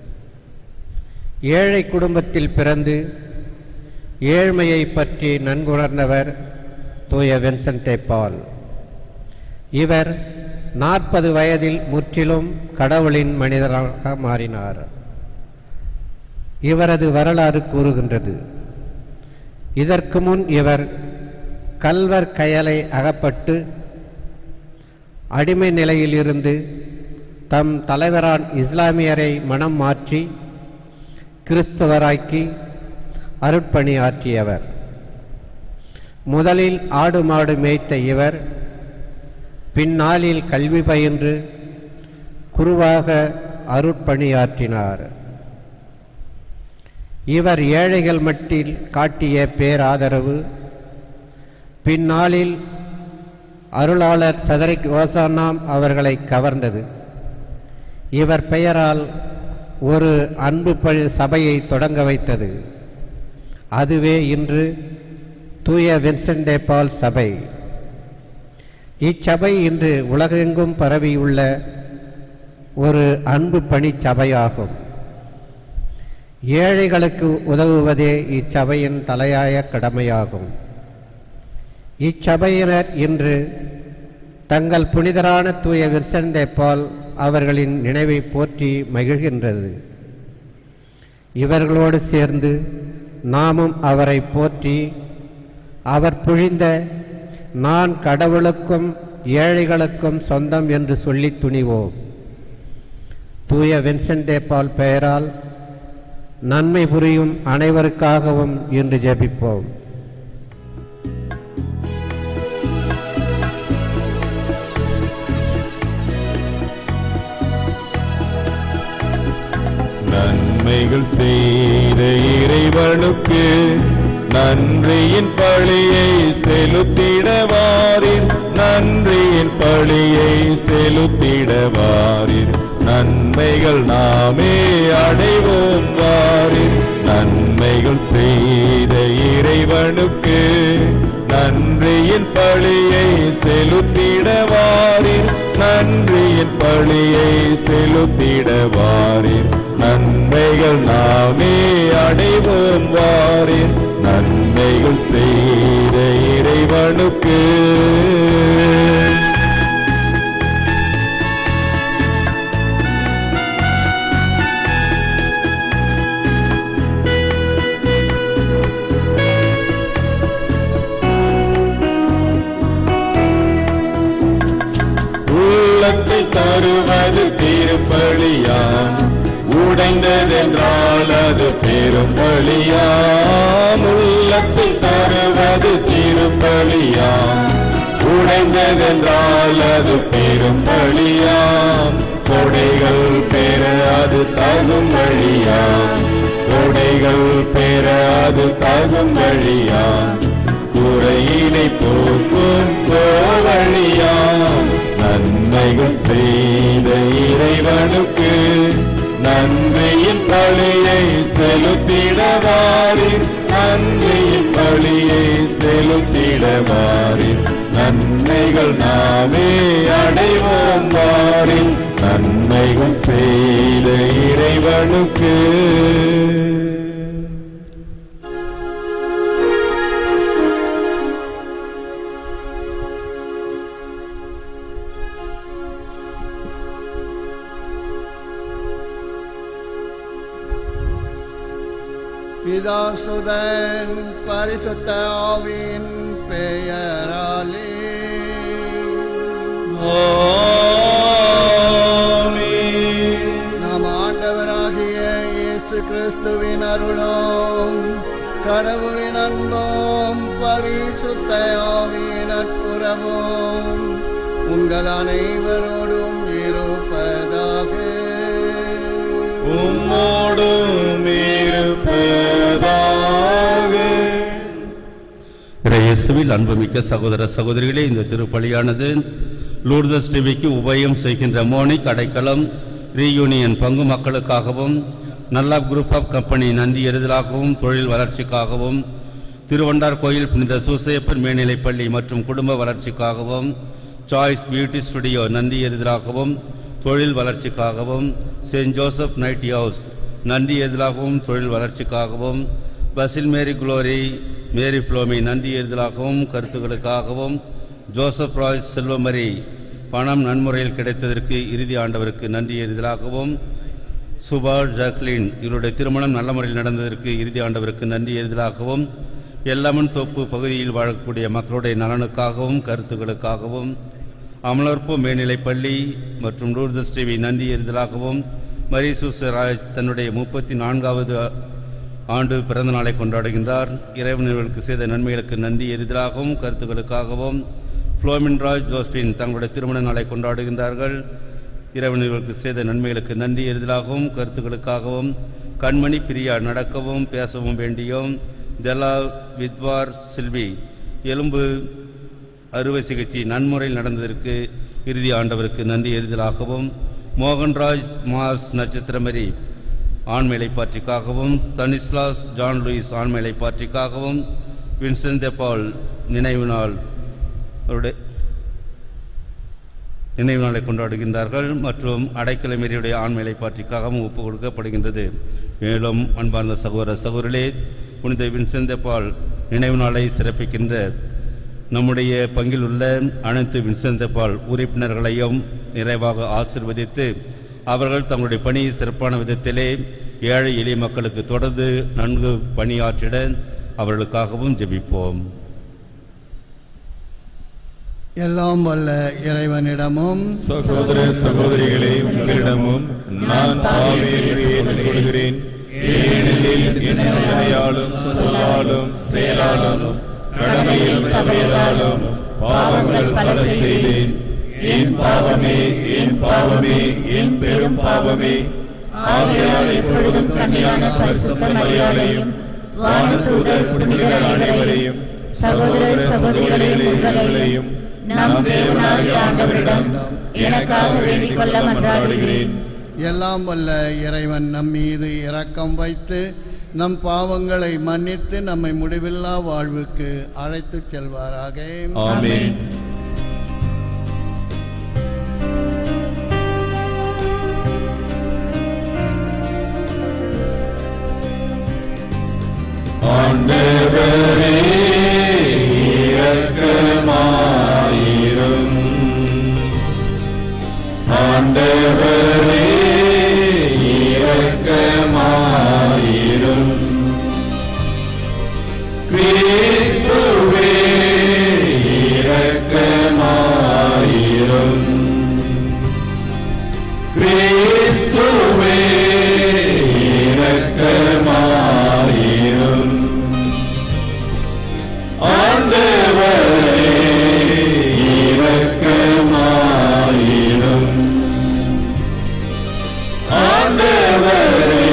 ஏழை குடும்பத்தில் பிறந்து ஏழ்மையை பற்றி நன்குணர்ந்தவர் தூய வின்சென்டே பால் இவர் நாற்பது வயதில் முற்றிலும் கடவுளின் மனிதராக மாறினார் இவரது வரலாறு கூறுகின்றது இதற்கு முன் இவர் கல்வர் கயலை அகப்பட்டு அடிமை நிலையில் இருந்து தம் தலைவரான் இஸ்லாமியரை மனம் மாற்றி கிறிஸ்தவராக்கி அருட்பணி ஆற்றியவர் முதலில் ஆடு மாடு மேய்த்த இவர் பின்னாளில் கல்வி பயின்று குருவாக அருட்பணியாற்றினார் இவர் ஏழைகள் மட்டில் காட்டிய பேராதரவு பின்னாளில் அருளாளர் ஃபெதரிக் ஓசானாம் அவர்களை கவர்ந்தது இவர் பெயரால் ஒரு அன்பு பழி சபையை தொடங்க வைத்தது அதுவே இன்று தூய வின்சென்டே பால் சபை இச்சபை இன்று உலகெங்கும் பரவியுள்ள ஒரு அன்பு பணிச் சபையாகும் ஏழைகளுக்கு உதவுவதே இச்சபையின் தலையாய கடமையாகும் இச்சபையினர் இன்று தங்கள் புனிதரான தூய வின்சென்டே பால் அவர்களின் நினைவை போற்றி மகிழ்கின்றது இவர்களோடு சேர்ந்து நாமும் அவரை போற்றி அவர் புழிந்த நான் கடவுளுக்கும் ஏழைகளுக்கும் சொந்தம் என்று சொல்லித் துணிவோம் தூய வின்சென்டே பால் பெயரால் நன்மை புரியும் அனைவருக்காகவும் இன்று ஜெபிப்போம் நன்மைகள் செய்த இறைவனுக்கு நன்றியின் பழியை செலுத்திடவாரின் நன்றியின் பழியை செலுத்திடவாரின் நன்மைகள் நாமே அடைவோம் வாரின் நன்மைகள் செய்த இறைவனுக்கு நன்றியின் பழியை செலுத்திடவாரின் நன்றியின் பழியை செலுத்திடவாரின் நன்மைகள் நாமே அடைவோம் வாரின் நன்மைகள் செய்த இறைவனுக்கு உள்ளத்தை தருவது திருப்பலியாம் உடைந்ததென்றால் அது பெரும் பலியாம் உள்ளத்தை தருவது திருப்பலியாம் உடைந்ததென்றால் அது பெரும் பலியாம் கொடைகள் பெற அது தகும் வழியாம் கொடைகள் பெற அது தகும் வழியாம் குறையினை போக்கும் கோவழியாம் நன்மைகள் செய்த இறைவனுக்கு நன்மையின் பழியை செலுத்திடவாரி நன்மையின் பழியை செலுத்திடவாரி நன்மைகள் நாமே அடைவோம் வாரி நன்மைகள் செய்த இறைவனுக்கு பிதாசுதன் பரிசுத்த ஆவியின் பெயராலே நாம் ஆண்டவராகிய இயேசு கிறிஸ்துவின் அருளும் கடவுளின் அன்பும் பரிசுத்த ஆவியின் நட்புறவும் உங்கள் அனைவரோடும் இருப்பதாக உம்மோடும் இருப்பதாக இயேசுவில் அன்புமிக்க சகோதர சகோதரிகளே இந்த திருப்பலியானது லூர்தஸ் டிவிக்கு உபயம் செய்கின்ற மோனிக் அடைக்கலம் ரீயூனியன் பங்கு மக்களுக்காகவும் நல்லா குரூப் ஆஃப் கம்பெனி நன்றி எறுதலாகவும் தொழில் வளர்ச்சிக்காகவும் திருவண்டார் கோயில் புனித சூசையப்பன் மேல்நிலைப்பள்ளி மற்றும் குடும்ப வளர்ச்சிக்காகவும் சாய்ஸ் பியூட்டி ஸ்டுடியோ நன்றி எதிராகவும் தொழில் வளர்ச்சிக்காகவும் செயின்ட் ஜோசப் நைட்டி ஹவுஸ் நன்றி எதிராகவும் தொழில் வளர்ச்சிக்காகவும் பசில் மேரி குளோரி மேரி ஃப்ளோமி நன்றி எதிராகவும் கருத்துக்களுக்காகவும் ஜோசப் ராய் செல்வமரி பணம் நன்முறையில் கிடைத்ததற்கு இறுதி ஆண்டவருக்கு நன்றி எதிராகவும் சுபா ஜாக்லின் இவருடைய திருமணம் நல்ல முறையில் நடந்ததற்கு இறுதி ஆண்டவருக்கு நன்றி எதிராகவும் எல்லமன் தோப்பு பகுதியில் வாழக்கூடிய மக்களுடைய நலனுக்காகவும் கருத்துக்களுக்காகவும் அமலர்ப்பு மேல்நிலைப்பள்ளி மற்றும் லூர்தஸ் டிவி நன்றி எறிதலாகவும் மரிசூச ராஜ் தன்னுடைய முப்பத்தி நான்காவது ஆண்டு பிறந்த நாளை கொண்டாடுகின்றார் இறைவனர்களுக்கு செய்த நன்மைகளுக்கு நன்றி எறிதலாகவும் கருத்துக்களுக்காகவும் ஃப்ளோமின் ராஜ் ஜோஸ்பின் தங்களுடைய திருமண நாளை கொண்டாடுகின்றார்கள் இறைவனர்களுக்கு செய்த நன்மைகளுக்கு நன்றி எறிதலாகவும் கருத்துக்களுக்காகவும் கண்மணி பிரியா நடக்கவும் பேசவும் வேண்டியும் ஜலா வித்வார் சில்வி எலும்பு அறுவை சிகிச்சை நன்முறையில் நடந்ததற்கு இறுதி ஆண்டவருக்கு நன்றி எறிதலாகவும் Mohanraj Mars நட்சத்திரமரி ஆண்மையை பாற்றிக்காகவும் Stanislaus John Lewis ஆண்மையை பாற்றிக்காகவும் Vincent தெபால் நினைவு நாள் அவருடைய நினைவு நாளை கொண்டாடுகின்றார்கள் மற்றும் அடைக்கலமேரியுடைய ஆண்மையை பாற்றிக்காகவும் ஒப்புக் கொடுக்கப்படுகின்றது மேலும் அன்பார்ந்த சகோதர சகோதரிலே புனித வின்சென்ட் தெபால் நினைவு நாளை சிறப்பிக்கின்ற நம்முடைய பங்கில் உள்ள அனைத்து வின்சென்ட் தெபால் உறுப்பினர்களையும் நிறைவாக ஆசிர்வதித்து அவர்கள் தங்களுடைய பணியை சிறப்பான விதத்திலே ஏழை எளிய மக்களுக்கு தொடர்ந்து நன்கு பணியாற்றிட அவர்களுக்காகவும் ஜெபிப்போம் எல்லாம் வல்ல இறைவனிடமும் சகோதர சகோதரிகளே உங்களிடமும் நான் பாவியை ஏற்றுக்கொள்கிறேன் ஏனெனில் என் சிந்தனையாலும் சொல்லாலும் செயலாலும் கடமையில் தவறியதாலும் பாவங்கள் பல செய்தேன் என் பாவமே என் பாவமே என் பெரும் பாவமே ஆகையால் எப்பொழுதும் கன்னியான பரிசுத்த மரியாதையும் வானதூதர் புனிதர் அனைவரையும் சகோதர சகோதரிகளே உங்களையும் நம் தேவனாகிய ஆண்டவரிடம் எனக்காக வேண்டிக் கொள்ள மன்றாடுகிறேன் எல்லாம் வல்ல இறைவன் நம் மீது இரக்கம் வைத்து நம் பாவங்களை மன்னித்து நம்மை முடிவில்லா வாழ்வுக்கு அழைத்துச் செல்வாராக ஆமென் ஆண்டவரே இரக்கமாயிரும் ஆண்டவரே இரக்கமாயிரும் கிறிஸ்துவே இரக்கமாயிரும் கிறிஸ்துவே இரக்கமாயிரும் ஆண்டவரே இரக்கமாயிரும் ஆண்டவரே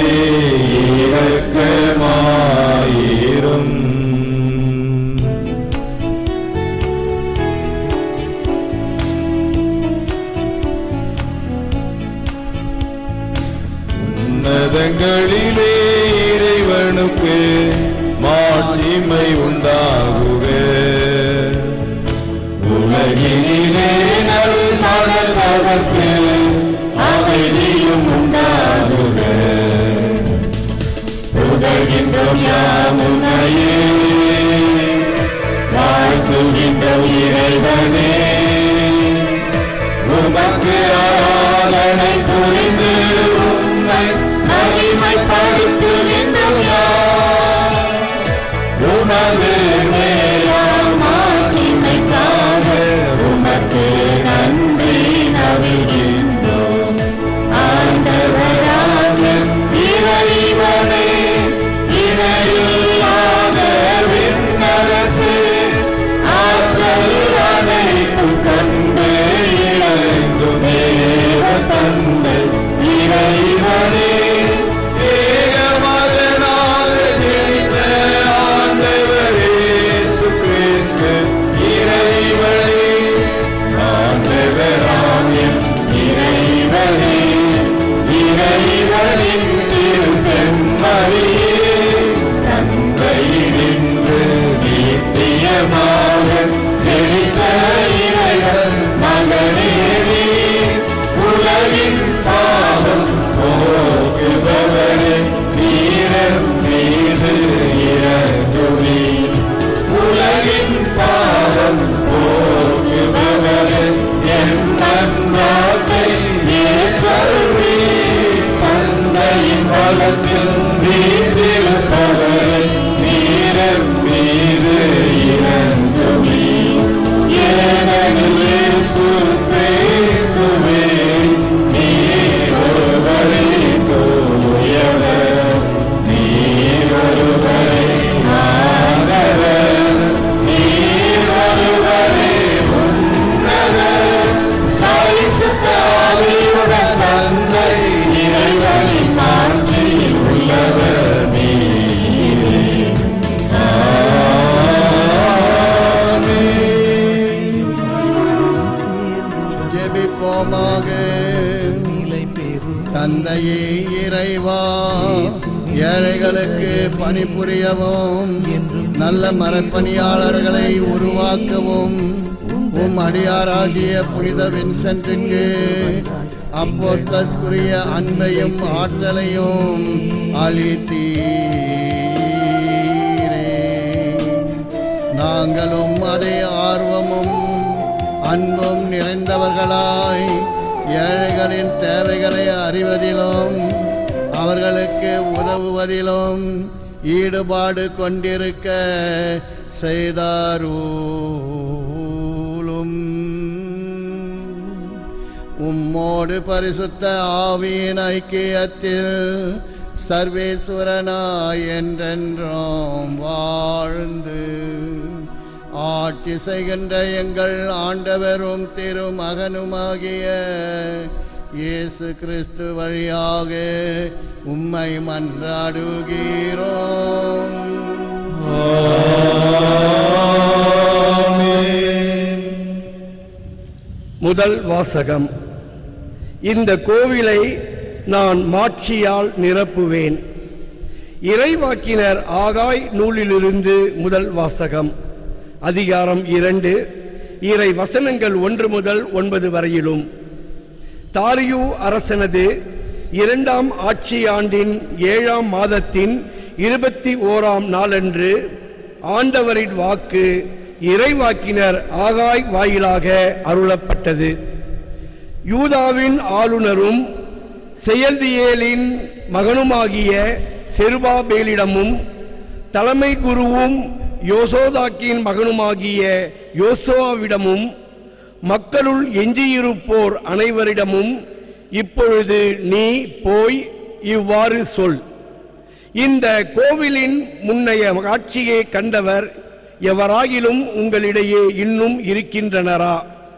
இரக்கமாயிரும் உன்னதங்களிலே இறைவனுக்கு மாட்சிமை உண்டாகுக உலகினிலே நல் மனதவர்க்கு அமைதியும் உண்டாகுக புகழ்கின்றோம் யாம் உன்னையே வாழ்த்துகின்றோம் இறைவனே உமக்கு ஆராதனை புரிந்து உம்மை மகிமைப்படுத்துகின்றோம் யார் உமது மேலாம் மாட்சிமைக்காக உமக்கு நன்றி நவிகின்றோம் ஆண்டவராக இறைவனே இணையில்லாத விண்ணரசு ஆற்றல் அனைத்து காலத்தில் வீழ்ந்திருப்பவரை நீரன் மீது இறங்குமே ஏனெனில் இயேசு கிறிஸ்துவே நீர் ஒருவரே தூயவர் நீர் ஒருவரே ஆண்டவர் நீர் ஒருவரே உன்னதர் பரிசுத்த ஆவியுடன் தந்தை இறைவனின் மாட்சியில் உள்ளவர் நீரே ஜெபிப்போமாக தந்தையே இறைவா ஏழைகளுக்கு பணிபுரியவும் நல்ல மரப்பணியாளர்களை உருவாக்கவும் உம் அடியாராகிய புனித வின்சென்ட்டுக்கு அப்போஸ்தற்குரிய அன்பையும் ஆற்றலையும் அளித்தீரே நாங்களும் அதே ஆர்வமும் அன்பும் நிறைந்தவர்களாய் ஏழைகளின் தேவைகளை அறிவதிலும் அவர்களுக்கு உதவுவதிலும் ஈடுபாடு கொண்டிருக்க செய்தாரூலும் உம்மோடு பரிசுத்த ஆவியின் ஐக்கியத்தில் சர்வேஸ்வரனாய் என்றென்றும் வாழ்ந்து ஆட்சி செய்கின்ற எங்கள் ஆண்டவரும் திருமகனுமாகிய இயேசு கிறிஸ்து வழியாக உம்மை மன்றாடுகிறோம் முதல் வாசகம் இந்த கோவிலை நான் மாட்சியால் நிரப்புவேன் இறைவாக்கினர் ஆகாய் நூலிலிருந்து முதல் வாசகம் அதிகாரம் இரண்டு இறை வசனங்கள் ஒன்று முதல் ஒன்பது வரையிலும் தாரியு அரசனது இரண்டாம் ஆட்சி ஆண்டின் ஏழாம் மாதத்தின் இருபத்தி ஓராம் நாளன்று ஆண்டவரின் வாக்கு இறைவாக்கினர் ஆகாய் வாயிலாக அருளப்பட்டது யூதாவின் ஆளுநரும் செயல்தியேலின் மகனுமாகிய செருபாபேலிடமும் தலைமை குருவும் யோசோதாக்கின் மகனுமாகிய யோசுவாவிடமும் மக்களுள் எஞ்சியிருப்போர் அனைவரிடமும் இப்பொழுது நீ போய் இவ்வாறு சொல் இந்த கோவிலின் முன்னைய காட்சியை கண்டவர் எவராகிலும் உங்களிடையே இன்னும் இருக்கின்றனரா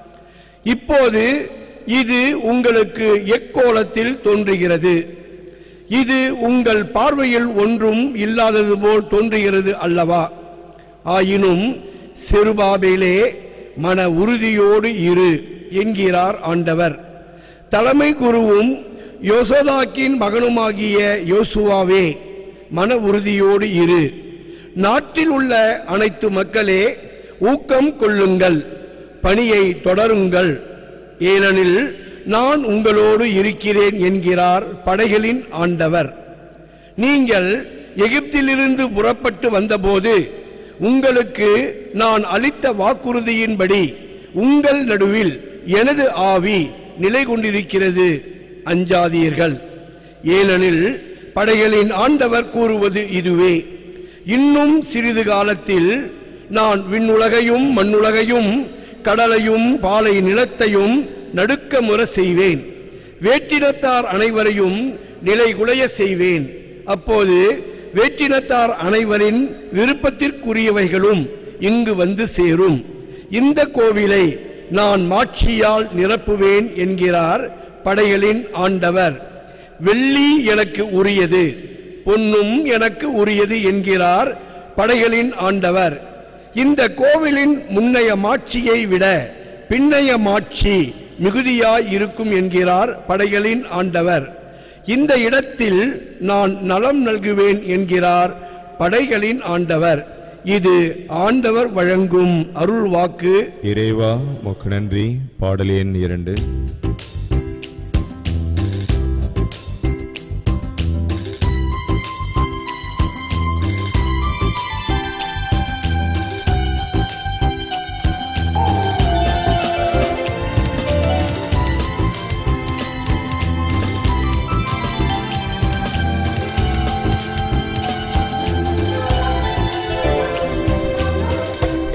இப்போது இது உங்களுக்கு எக்கோலத்தில் தோன்றுகிறது இது உங்கள் பார்வையில் ஒன்றும் இல்லாதது போல் தோன்றுகிறது அல்லவா ஆயினும் செருபாபேலே மன உறுதியோடு இரு என்கிறார் ஆண்டவர் தலைமை குருவும் யோசோதாக்கின் மகனுமாகிய யோசுவாவே மன உறுதியோடு இரு நாட்டில் உள்ள அனைத்து மக்களே ஊக்கம் கொள்ளுங்கள் பணியை தொடருங்கள் ஏனெனில் நான் உங்களோடு இருக்கிறேன் என்கிறார் படைகளின் ஆண்டவர் நீங்கள் எகிப்திலிருந்து புறப்பட்டு வந்தபோது உங்களுக்கு நான் அளித்த வாக்குறுதியின்படி உங்கள் நடுவில் எனது ஆவி நிலை கொண்டிருக்கிறது அஞ்சாதீர்கள் ஏனெனில் படைகளின் ஆண்டவர் கூறுவது இதுவே இன்னும் சிறிது காலத்தில் நான் விண்ணுலகையும் மண்ணுலகையும் கடலையும் பாலை நிலத்தையும் நடுக்க முற செய்வேன் வேற்றினத்தார் அனைவரையும் நிலைகுலைய செய்வேன் அப்போது வேற்றினத்தார் அனைவரின் விருப்பத்திற்குரியவைகளும் இங்கு வந்து சேரும் இந்த கோவிலை நான் மாட்சியால் நிரப்புவேன் என்கிறார் படைகளின் ஆண்டவர் வெள்ளி எனக்கு உரியது பொன்னும் எனக்கு உரியது என்கிறார் படைகளின் ஆண்டவர் இந்த கோவிலின் முன்னைய மாட்சியை விட பின்னைய மாட்சி மிகுதியாய் இருக்கும் என்கிறார் படைகளின் ஆண்டவர் இந்த இடத்தில் நான் நலம் நல்குவேன் என்கிறார் படைகளின் ஆண்டவர் இது ஆண்டவர் வழங்கும் அருள் வாக்கு இறைவா உமக்கு நன்றி பாடல் எண் இரண்டு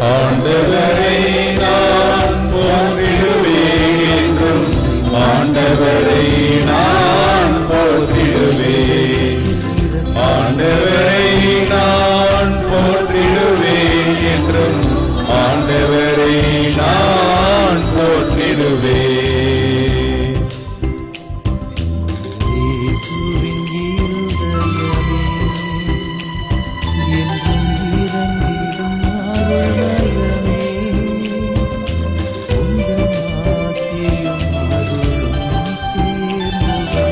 ஆண்டவரை நான் போற்றிடுவேன் என்றும் ஆண்டவரை நான் போற்றிடுவேன் ஆண்டவரை நான் போற்றிடுவேன் என்றும் ஆண்டவரை நான் போற்றிடுவேன் இயேசுவின் இருதயமே என்றும் இறங்கிடும் அருளயமே உந்தன் ஆசியும் அருளும் சேர்ந்து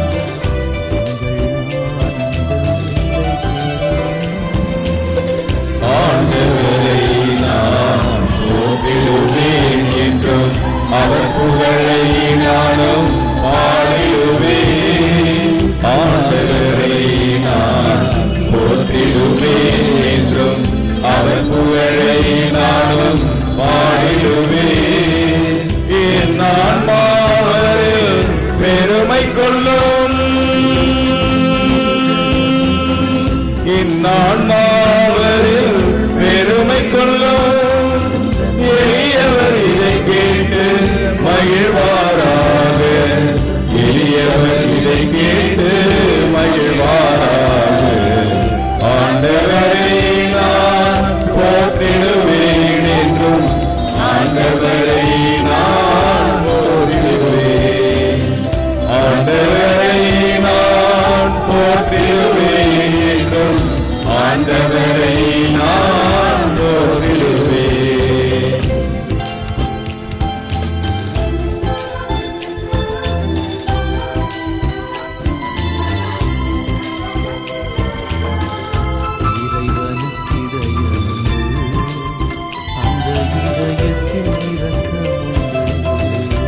வந்த எங்கள் ஆனந்த நிலை பெறும் ஆண்டவரை நான் போற்றிடுவேன் என்றும் அவர் புகழை நானும் பாடிடுவேன் ஆண்டவரை நான் போற்றிடுவேன் என்றும் அவர் புகழை நானும் பாடிடுவேன் என் ஆன்மாவில் பெருமை கொள்ளும் இந்நான்மாவரில் பெருமை கொள்ளும் எளியவர் இதை கேட்டு மகிழ்வாராக எளியவர் இதை கேட்டு மகிழ்வாராக ஆண்டவரை நான் போற்றிடுவேன் என்றும் ஆண்டவரை நான் போற்றிடுவேன் ஆண்டவரை நான் போற்றிடுவேன் என்றும் ஆண்டவரை நான் போற்றிடுவேன் இறைவனுக்கு இதயமுண்டு அந்த இதயத்தில் இரக்கமுண்டு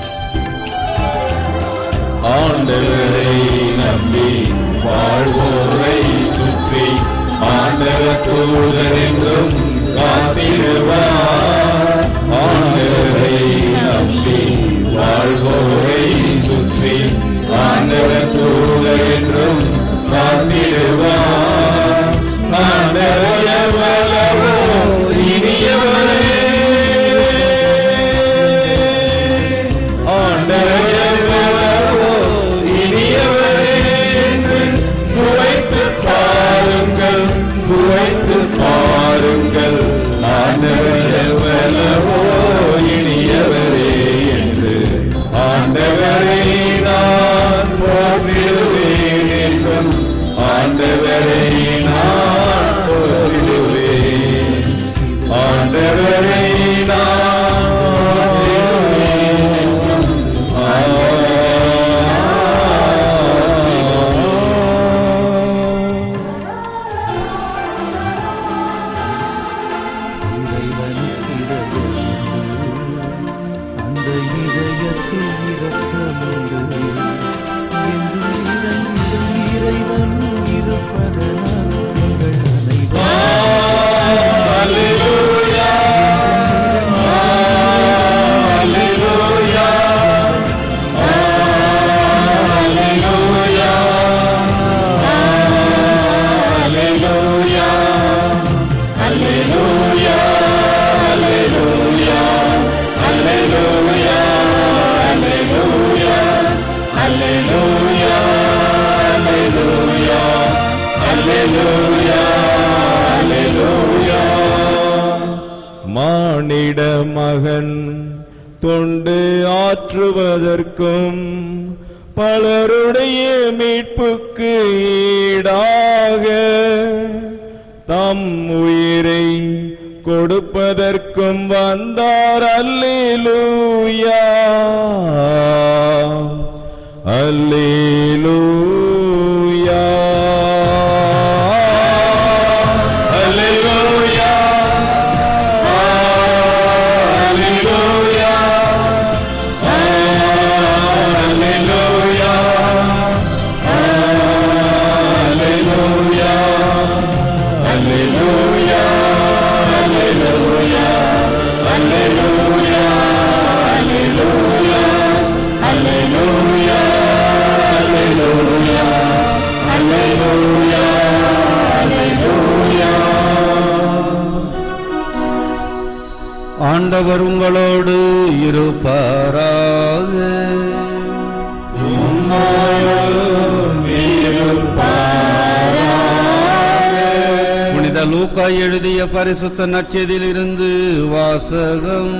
ஆண்டவரை நம்பி வாழ்வோரை சுற்றி ஆண்டவர் தூதரெங்கும் காத்திடுவார் ஆண்டவரை நம்பி வாழ்வோரை சுற்றி ஆண்டவர் தூதரென்றும் காத்திடுவார் ஆண்டவர் எவ்வளவோ இனியவரே ஆண்டவர் எவ்வளவோ இனியவரே என்று சுவைத்து பாருங்கள் சுவைத்து பாருங்கள் ஆண்டவர் எவ்வளவோ இனியவரே என்று ஆண்டவரை நான் போற்றிடுவேன் என்றும் ஆண்டவரை நான் போற்றிடுவேன் ஆண்டவரை நான் இறைவனுக்கு இதயமுண்டு அந்த இதயத்தில் இரக்கமுண்டு என்றும் இரண்டிலும் இறைவன் இருப்பதனால் எங்கள் அனைவரும் மானிட மகன் தொண்டு ஆற்றுவதற்கும் பலருடைய மீட்புக்கு ஈடாக தம் உயிரை கொடுப்பதற்கும் வந்தார் அல்லேலூயா அல்லேலூயா அல்லேலூயா அல்லேலூயா அல்லேலூயா அல்லேலூயா அல்லேலூயா அல்லேலூயா அல்லேலூயா அல்லேலூயா அல்லேலூயா அல்லேலூயா ஆண்டவர் உங்களோடு இருப்பாராக புனித லூக்கா எழுதிய பரிசுத்த நற்செய்தியில் இருந்து வாசகம்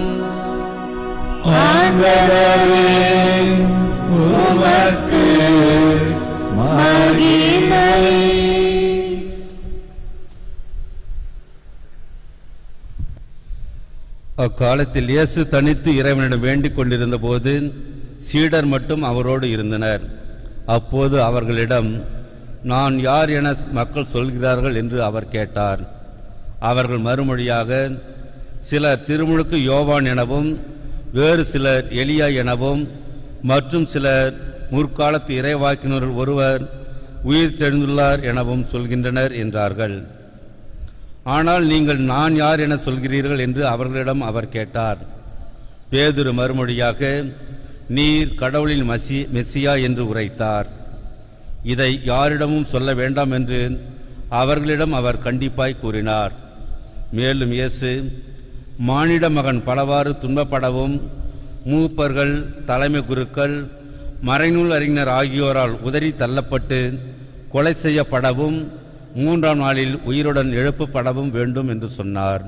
அக்காலத்தில் இயேசு தனித்து இறைவனிடம் வேண்டிக் கொண்டிருந்த போது சீடர் மட்டும் அவரோடு இருந்தனர் அப்போது அவர்களிடம் நான் யார் என மக்கள் சொல்கிறார்கள் என்று அவர் கேட்டார் அவர்கள் மறுமொழியாக சிலர் திருமுழுக்கு யோவான் எனவும் வேறு சிலர் எலியா எனவும் மற்றும் சிலர் முற்காலத்து இறைவாக்கினர் ஒருவர் உயிர் தெழுந்துள்ளார் எனவும் சொல்கின்றனர் என்றார்கள் ஆனால் நீங்கள் நான் யார் என சொல்கிறீர்கள் என்று அவர்களிடம் அவர் கேட்டார் பேதுரு மறுமொழியாக நீர் கடவுளின் மசி மெஸ்ஸியா என்று உரைத்தார் இதை யாரிடமும் சொல்ல வேண்டாம் என்று அவர்களிடம் அவர் கண்டிப்பாய் கூறினார் மேலும் இயேசு மானிட மகன் பலவாறு துன்பப்படவும் மூப்பர்கள் தலைமை குருக்கள் மறைநூல் அறிஞர் ஆகியோரால் உதறி தள்ளப்பட்டு கொலை செய்யப்படவும் மூன்றாம் நாளில் உயிருடன் எழுப்பப்படவும் வேண்டும் என்று சொன்னார்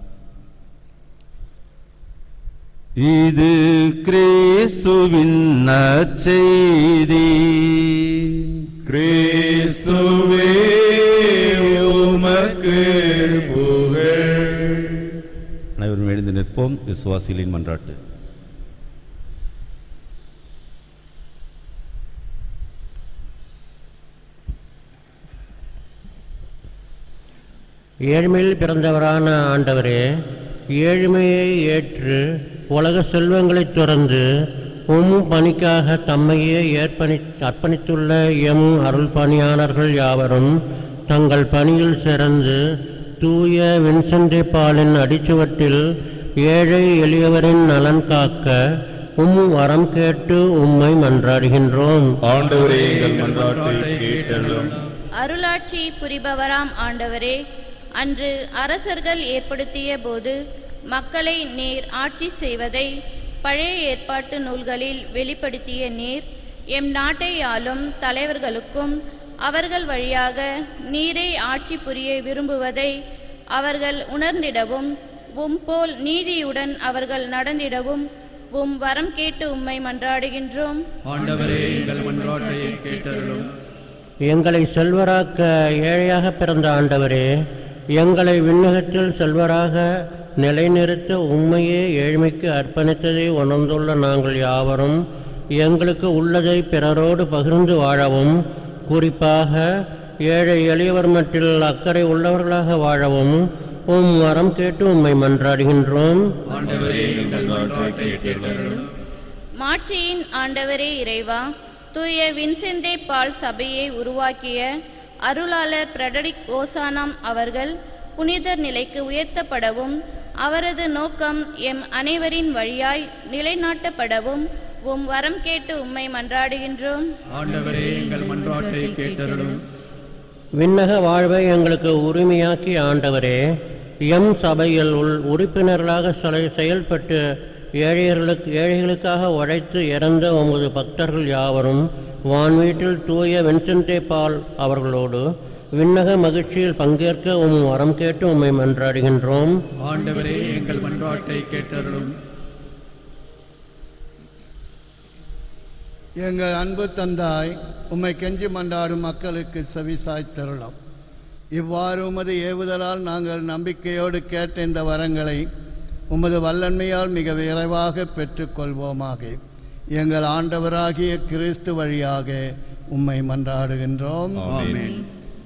இது கிறிஸ்துவின் நற்செய்தி கிறிஸ்துவே உமக்கு புகழ் அனைவரும் எழுந்து நிற்போம் விசுவாசிகளின் மன்றாட்டு ஏழ்மையில் பிறந்தவரான ஆண்டவரே ஏழ்மையை ஏற்று உலக செல்வங்களைத் துறந்து உம் பணிக்காக தம்மையே ஏற்பணி அர்ப்பணித்துள்ள எம் அருள் பணியாளர்கள் யாவரும் தங்கள் பணியில் சிறந்து தூய வின்சென்டே பாலின் அடிச்சுவட்டில் ஏழை எளியவரின் நலன் காக்க உம் வரம் கேட்டு உம்மை மன்றாடுகின்றோம் ஆண்டவரே எங்கள் மன்றாட்டை கேட்டருளும் அருளாட்சி புரிபவராம் ஆண்டவரே அன்று அரசர்கள் ஏற்படுத்திய போது மக்களை நீர் ஆட்சி செய்வதை பழைய ஏற்பாட்டு நூல்களில் வெளிப்படுத்திய நீர் எம் நாட்டை ஆளும் தலைவர்களுக்கும் அவர்கள் வழியாக நீரை ஆட்சி புரிய விரும்புவதை அவர்கள் உணர்ந்திடவும் உம் போல் நீதியுடன் அவர்கள் நடந்திடவும் உம் வரம் கேட்டு உம்மை மன்றாடுகின்றோம் ஆண்டவரே எங்கள் மன்றாட்டை கேட்டருளும் எங்களை செல்வராக்க ஏழையாக பிறந்த ஆண்டவரே எங்களை விண்ணகத்தில் செல்வராக நிலைநிறுத்த உண்மையே ஏழ்மைக்கு அர்ப்பணித்ததை உணர்ந்துள்ள நாங்கள் யாவரும் எங்களுக்கு உள்ளதை பிறரோடு பகிர்ந்து வாழவும் குறிப்பாக ஏழை எளியவர் மட்டில் அக்கறை உள்ளவர்களாக வாழவும் உம் வரம் கேட்டு உம்மை மன்றாடுகின்றோம் ஆண்டவரே எங்கள் மன்றாட்டை கேட்டருளும் மாட்சியின் ஆண்டவரே இறைவா தூய வின்செந்தே பால் சபையை உருவாக்கிய அருளாளர் பிரடரிக் ஓசானாம் அவர்கள் புனிதர் நிலைக்கு உயர்த்தப்படவும் அவரது நோக்கம் எம் அனைவரின் வழியாய் நிலைநாட்டப்படவும் உம் வரம் கேட்டு உம்மை மன்றாடுகின்றோம் ஆண்டவரே எங்கள் மன்றாட்டை கேட்டருளும் விண்ணக வாழ்வை எங்களுக்கு உரிமையாக்கி ஆண்டவரே எம் சபையில் உள் உறுப்பினர்களாக செல- செயல்பட்டு ஏழைகளுக்கு ஏழைகளுக்காக உழைத்து இறந்த உமது பக்தர்கள் யாவரும் வான்வீட்டில் தூய வென்சென்டே பால் அவர்களோடு விண்ணக மகிழ்ச்சியில் பங்கேற்க உம் வரம் கேட்டு உம்மை மன்றாடுகின்றோம் ஆண்டவரே எங்கள் மன்றாட்டை கேட்டருளும் எங்கள் அன்பு தந்தாய் உம்மை கெஞ்சி மன்றாடும் மக்களுக்கு செவிசாய்த் தருளம் இவ்வாறு உமது ஏவுதலால் நாங்கள் நம்பிக்கையோடு கேட்ட இந்த வரங்களை உமது வல்லன்மையால் மிக விரைவாக பெற்றுக்கொள்வோமாக எங்கள் ஆண்டவராகிய கிறிஸ்து வழியாக உம்மை மன்றாடுகின்றோம் ஆமென்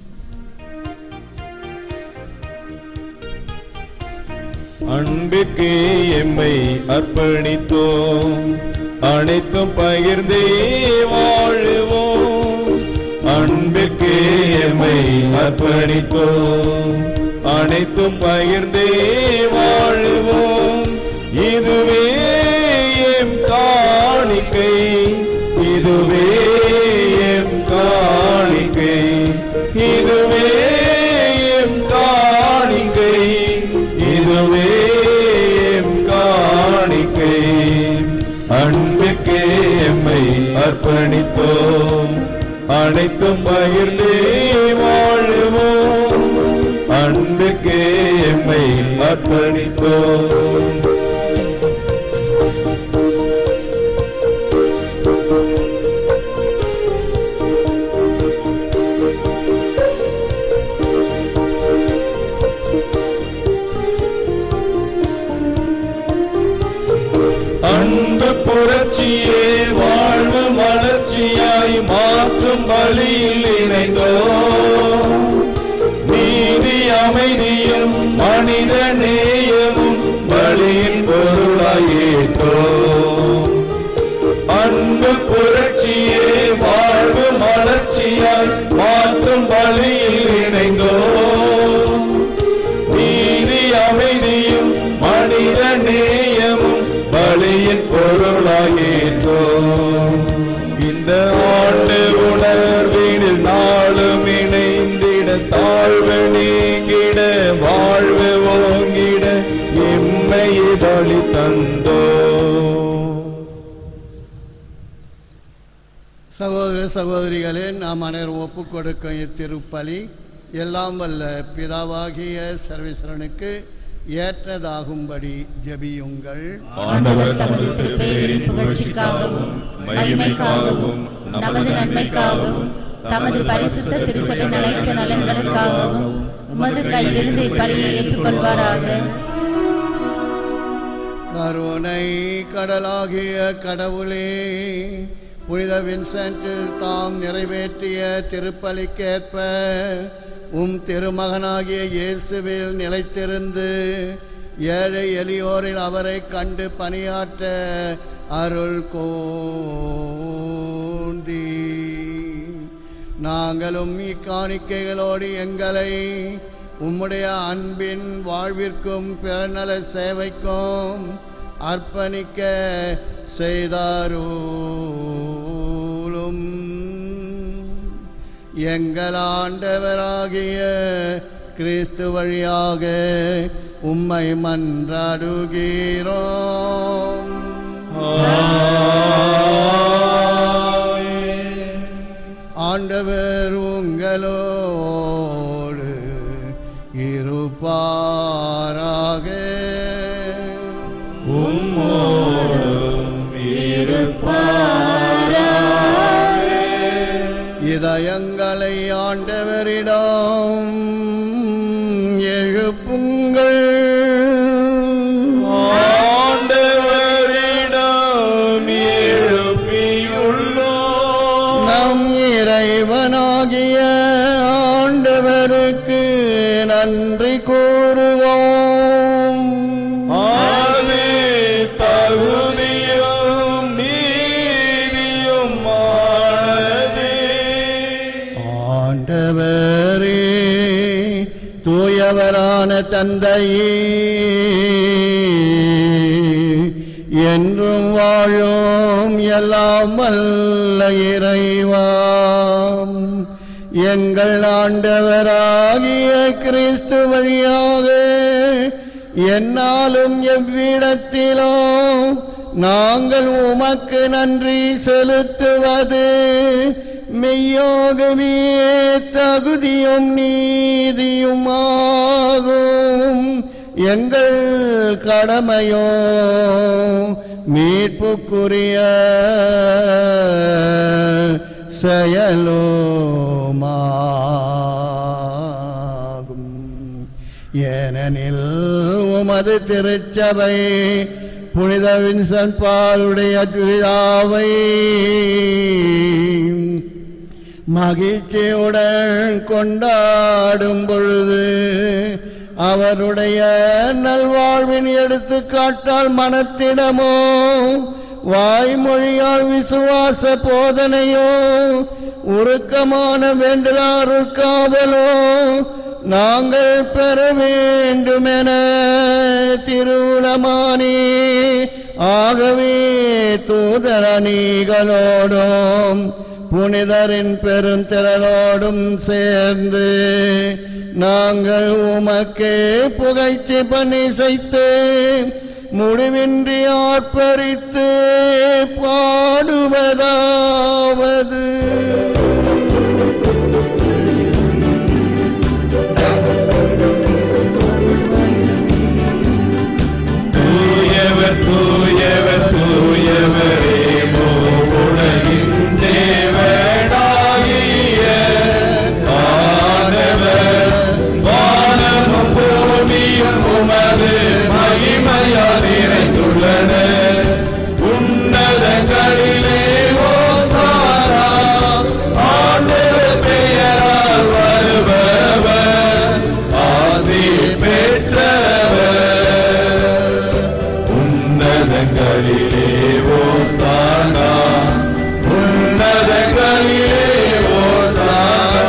அன்பிற்கே எம்மை அர்ப்பணித்தோம் அனைத்தும் பகிர்ந்தே வாழுவோம் அன்பிற்கே எம்மை அர்ப்பணித்தோம் அனைத்தும் பகிர்ந்தே வாழுவோம் இதுவே எம் காணிக்கை இதுவே எம் காணிக்கை இதுவே எம் காணிக்கை இதுவே எம் காணிக்கை அர்ப்பணித்தோம் அனைத்தும் பகிர்ந்தே வாழுவோம் அன்பிற்கே எம்மை அர்ப்பணித்தோம் அன்பு புரட்சியே வாழ்வு மலர்ச்சியாய் மாற்றும் வழியில் இணைந்தோ நீதி அமைதியும் மனித நேயமும் வழியின் பொருளாய் ஏற்றோ அன்பு புரட்சியே வாழ்வு மலர்ச்சியாய் மாற்றும் வழியில் இணைந்தோ நீதி அமைதியும் மனித நேயமும் பலியின் பொருளாகின்றோம் இந்த ஆண்டு உணர்வினில் நாளும் இணைந்திட தாழ்வு நீங்கிட வாழ்வு ஓங்கிட எம்மையை பலி தந்தோ சகோதர சகோதரிகளே நாம் அனைவரும் ஒப்புக் கொடுக்கும் இத்திருப்பலி எல்லாம் வல்ல பிதாவாகிய சர்வேஸ்வரனுக்கு ஏற்றதாகும்படி ஜெபியுங்கள் ஆண்டவர் தமது திருப்பெயரின் புகழ்ச்சிக்காகவும் மகிமைக்காகவும் நமது நன்மைக்காகவும் தமது பரிசுத்த திருச்சபை நிலைத்த நலன்களுக்காகவும் உமது கையிலிருந்து இப்பலியை ஏற்றுக்கொள்வாராக கருணை கடலாகிய கடவுளே புனித வின்சென்டில் தாம் நிறைவேற்றிய திருப்பலிக்கேற்ப உம் திருமகனாகிய இயேசுவில் நிலைத்திருந்து ஏழை எளியோரில் அவரை கண்டு பணியாற்ற அருள் கோந்தி நாங்களும் இக்காணிக்கைகளோடு எங்களை உம்முடைய அன்பின் வாழ்விற்கும் பிறநல சேவைக்கும் அர்ப்பணிக்க செய்தாரூலும் எங்கள் ஆண்டவராகிய கிறிஸ்து வழியாக உம்மை மன்றாடுகிறோம் ஆண்டவர் உங்களோடு இருப்பாராக இதயங்களை ஆண்டவரிடம் எழுப்புங்கள் ஆண்டவரிடம் எழுப்பியுள்ளோ நம் இறைவனாகிய ஆண்டவருக்கு நன்றி கூறுவோம் அது தகுதியும் நீதியும் ஆண்டவரே தூயவரான தந்தையே என்றும் வாழும் எல்லாம் வல்ல இறைவாம் எங்கள் ஆண்டவராகிய கிறிஸ்து வழியாக என்னாலும் எவ்விடத்திலும் நாங்கள் உமக்கு நன்றி செலுத்துவது மெய்யாகவே தகுதியும் நீதியும் ஆகும் எங்கள் கடமையோ மீட்புக்குரிய செயலோமாகும் ஏனெனில் உமது திருச்சபை புனித வின்சன் பாலுடைய திருவிழாவை மகிழ்ச்சியுடன் கொண்டாடும் பொழுது அவருடைய நல்வாழ்வின் எடுத்துக்காட்டால் மனத்திடமோ வாய்மொழியால் விசுவாச போதனையோ உருக்கமான வேண்டலாருக்காவலோ நாங்கள் பெற வேண்டுமென திருவுளமானே ஆகவே தூதரணிகளோடும் புனிதரின் பெருந்திரளோடும் சேர்ந்து நாங்கள் உமக்கு புகைச்சி பணி செய்து முடிவின்றி ஆர்ப்பரித்து பாடுவதாவது தூயவர் தூயவர் தூயவரே உலகின் தேவனாகிய ஆண்டவர் வானமும் பூமியும் உமது மகிமையால் நிறைந்துள்ளன உன்னதங்களிலே ஓசானா ஆண்டவர் பெயரால் வருபவர் ஆசி பெற்றவர் உன்னதங்களிலே ஓசானா உன்னதங்களிலே ஓசானா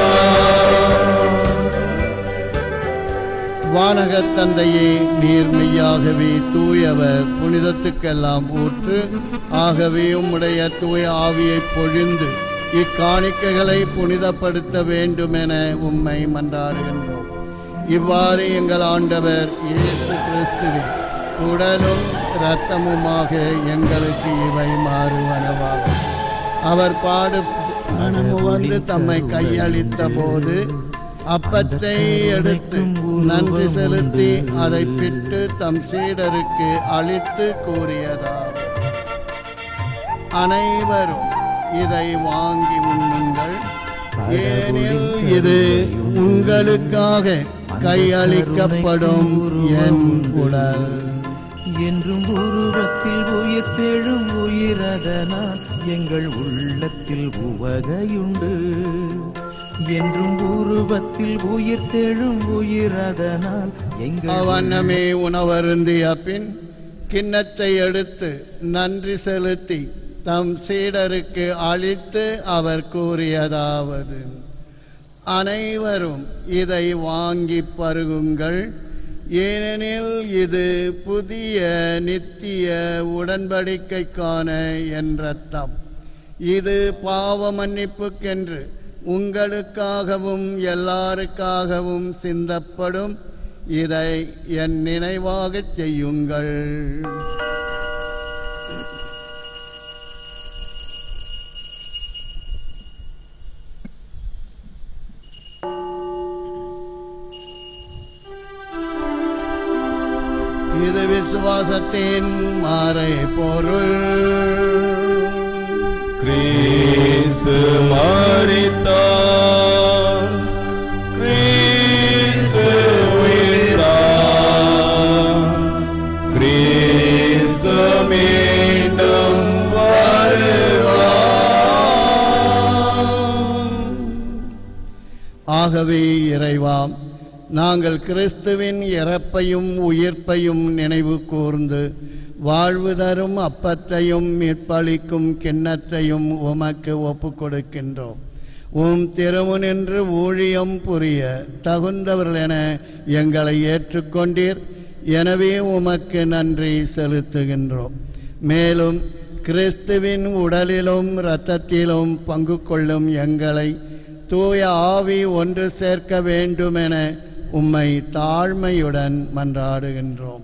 வானகத் தந்தையே நீர் மெய்யாகவே தூயவர் புனிதத்துக்கெல்லாம் ஊற்று ஆகவே உம்முடைய தூய ஆவியை பொழிந்து இக்காணிக்கைகளை புனிதப்படுத்த வேண்டுமென உம்மை மன்றாடுகின்றோம் இவ்வாறு எங்கள் ஆண்டவர் இயேசு கிறிஸ்துவின் உடலும் இரத்தமுமாக எங்களுக்கு இவை மாறுவனவாகும் அவர் பாடு வந்து தம்மை கையளித்த போது அப்பத்தை எடுத்து நன்றி செலுத்தி அதை பிட்டு தம் சீடருக்கு அளித்து கூறியதாவது அனைவரும் இதை வாங்கி உண்ணுங்கள் ஏனெனில் இது உங்களுக்காக கையளிக்கப்படும் என் உடல் என்றும் உருவத்தில் உயிர் தெழும் உயிரதனால் எங்கள் உள்ளத்தில் உவகையுண்டு என்றும் உருவத்தில் உயிர் தெழும் உயிரதனால் எங்கள் அவனமே உணவருந்திய பின் கிண்ணத்தை எடுத்து நன்றி செலுத்தி தம் சீடருக்கு அளித்து அவர் கூறியதாவது அனைவரும் இதை வாங்கி பருகுங்கள் ஏனெனில் இது புதிய நித்திய உடன்படிக்கைக்கான என் ரத்தம் இது பாவ மன்னிப்புக்கென்று உங்களுக்காகவும் எல்லாருக்காகவும் சிந்தப்படும் இதை என் நினைவாகச் செய்யுங்கள் இது விசுவாசத்தின் மாறை பொருள் கிறிஸ்து மரித்தார் கிறிஸ்து உயிர்த்தார் கிறிஸ்து மீண்டும் ஆகவே இறைவா நாங்கள் கிறிஸ்துவின் இறப்பையும் உயிர்ப்பையும் நினைவு கூர்ந்து வாழ்வு தரும் அப்பத்தையும் மீட்பளிக்கும் கிண்ணத்தையும் உமக்கு ஒப்புக் கொடுக்கின்றோம் உம் திருமுனின்று ஊழியம் புரிய தகுந்தவர்கள் என எங்களை ஏற்றுக்கொண்டீர் எனவே உமக்கு நன்றி செலுத்துகின்றோம் மேலும் கிறிஸ்துவின் உடலிலும் இரத்தத்திலும் பங்கு கொள்ளும் எங்களை தூய ஆவி ஒன்று சேர்க்க வேண்டுமென உம்மை தாழ்மையுடன் மன்றாடுகின்றோம்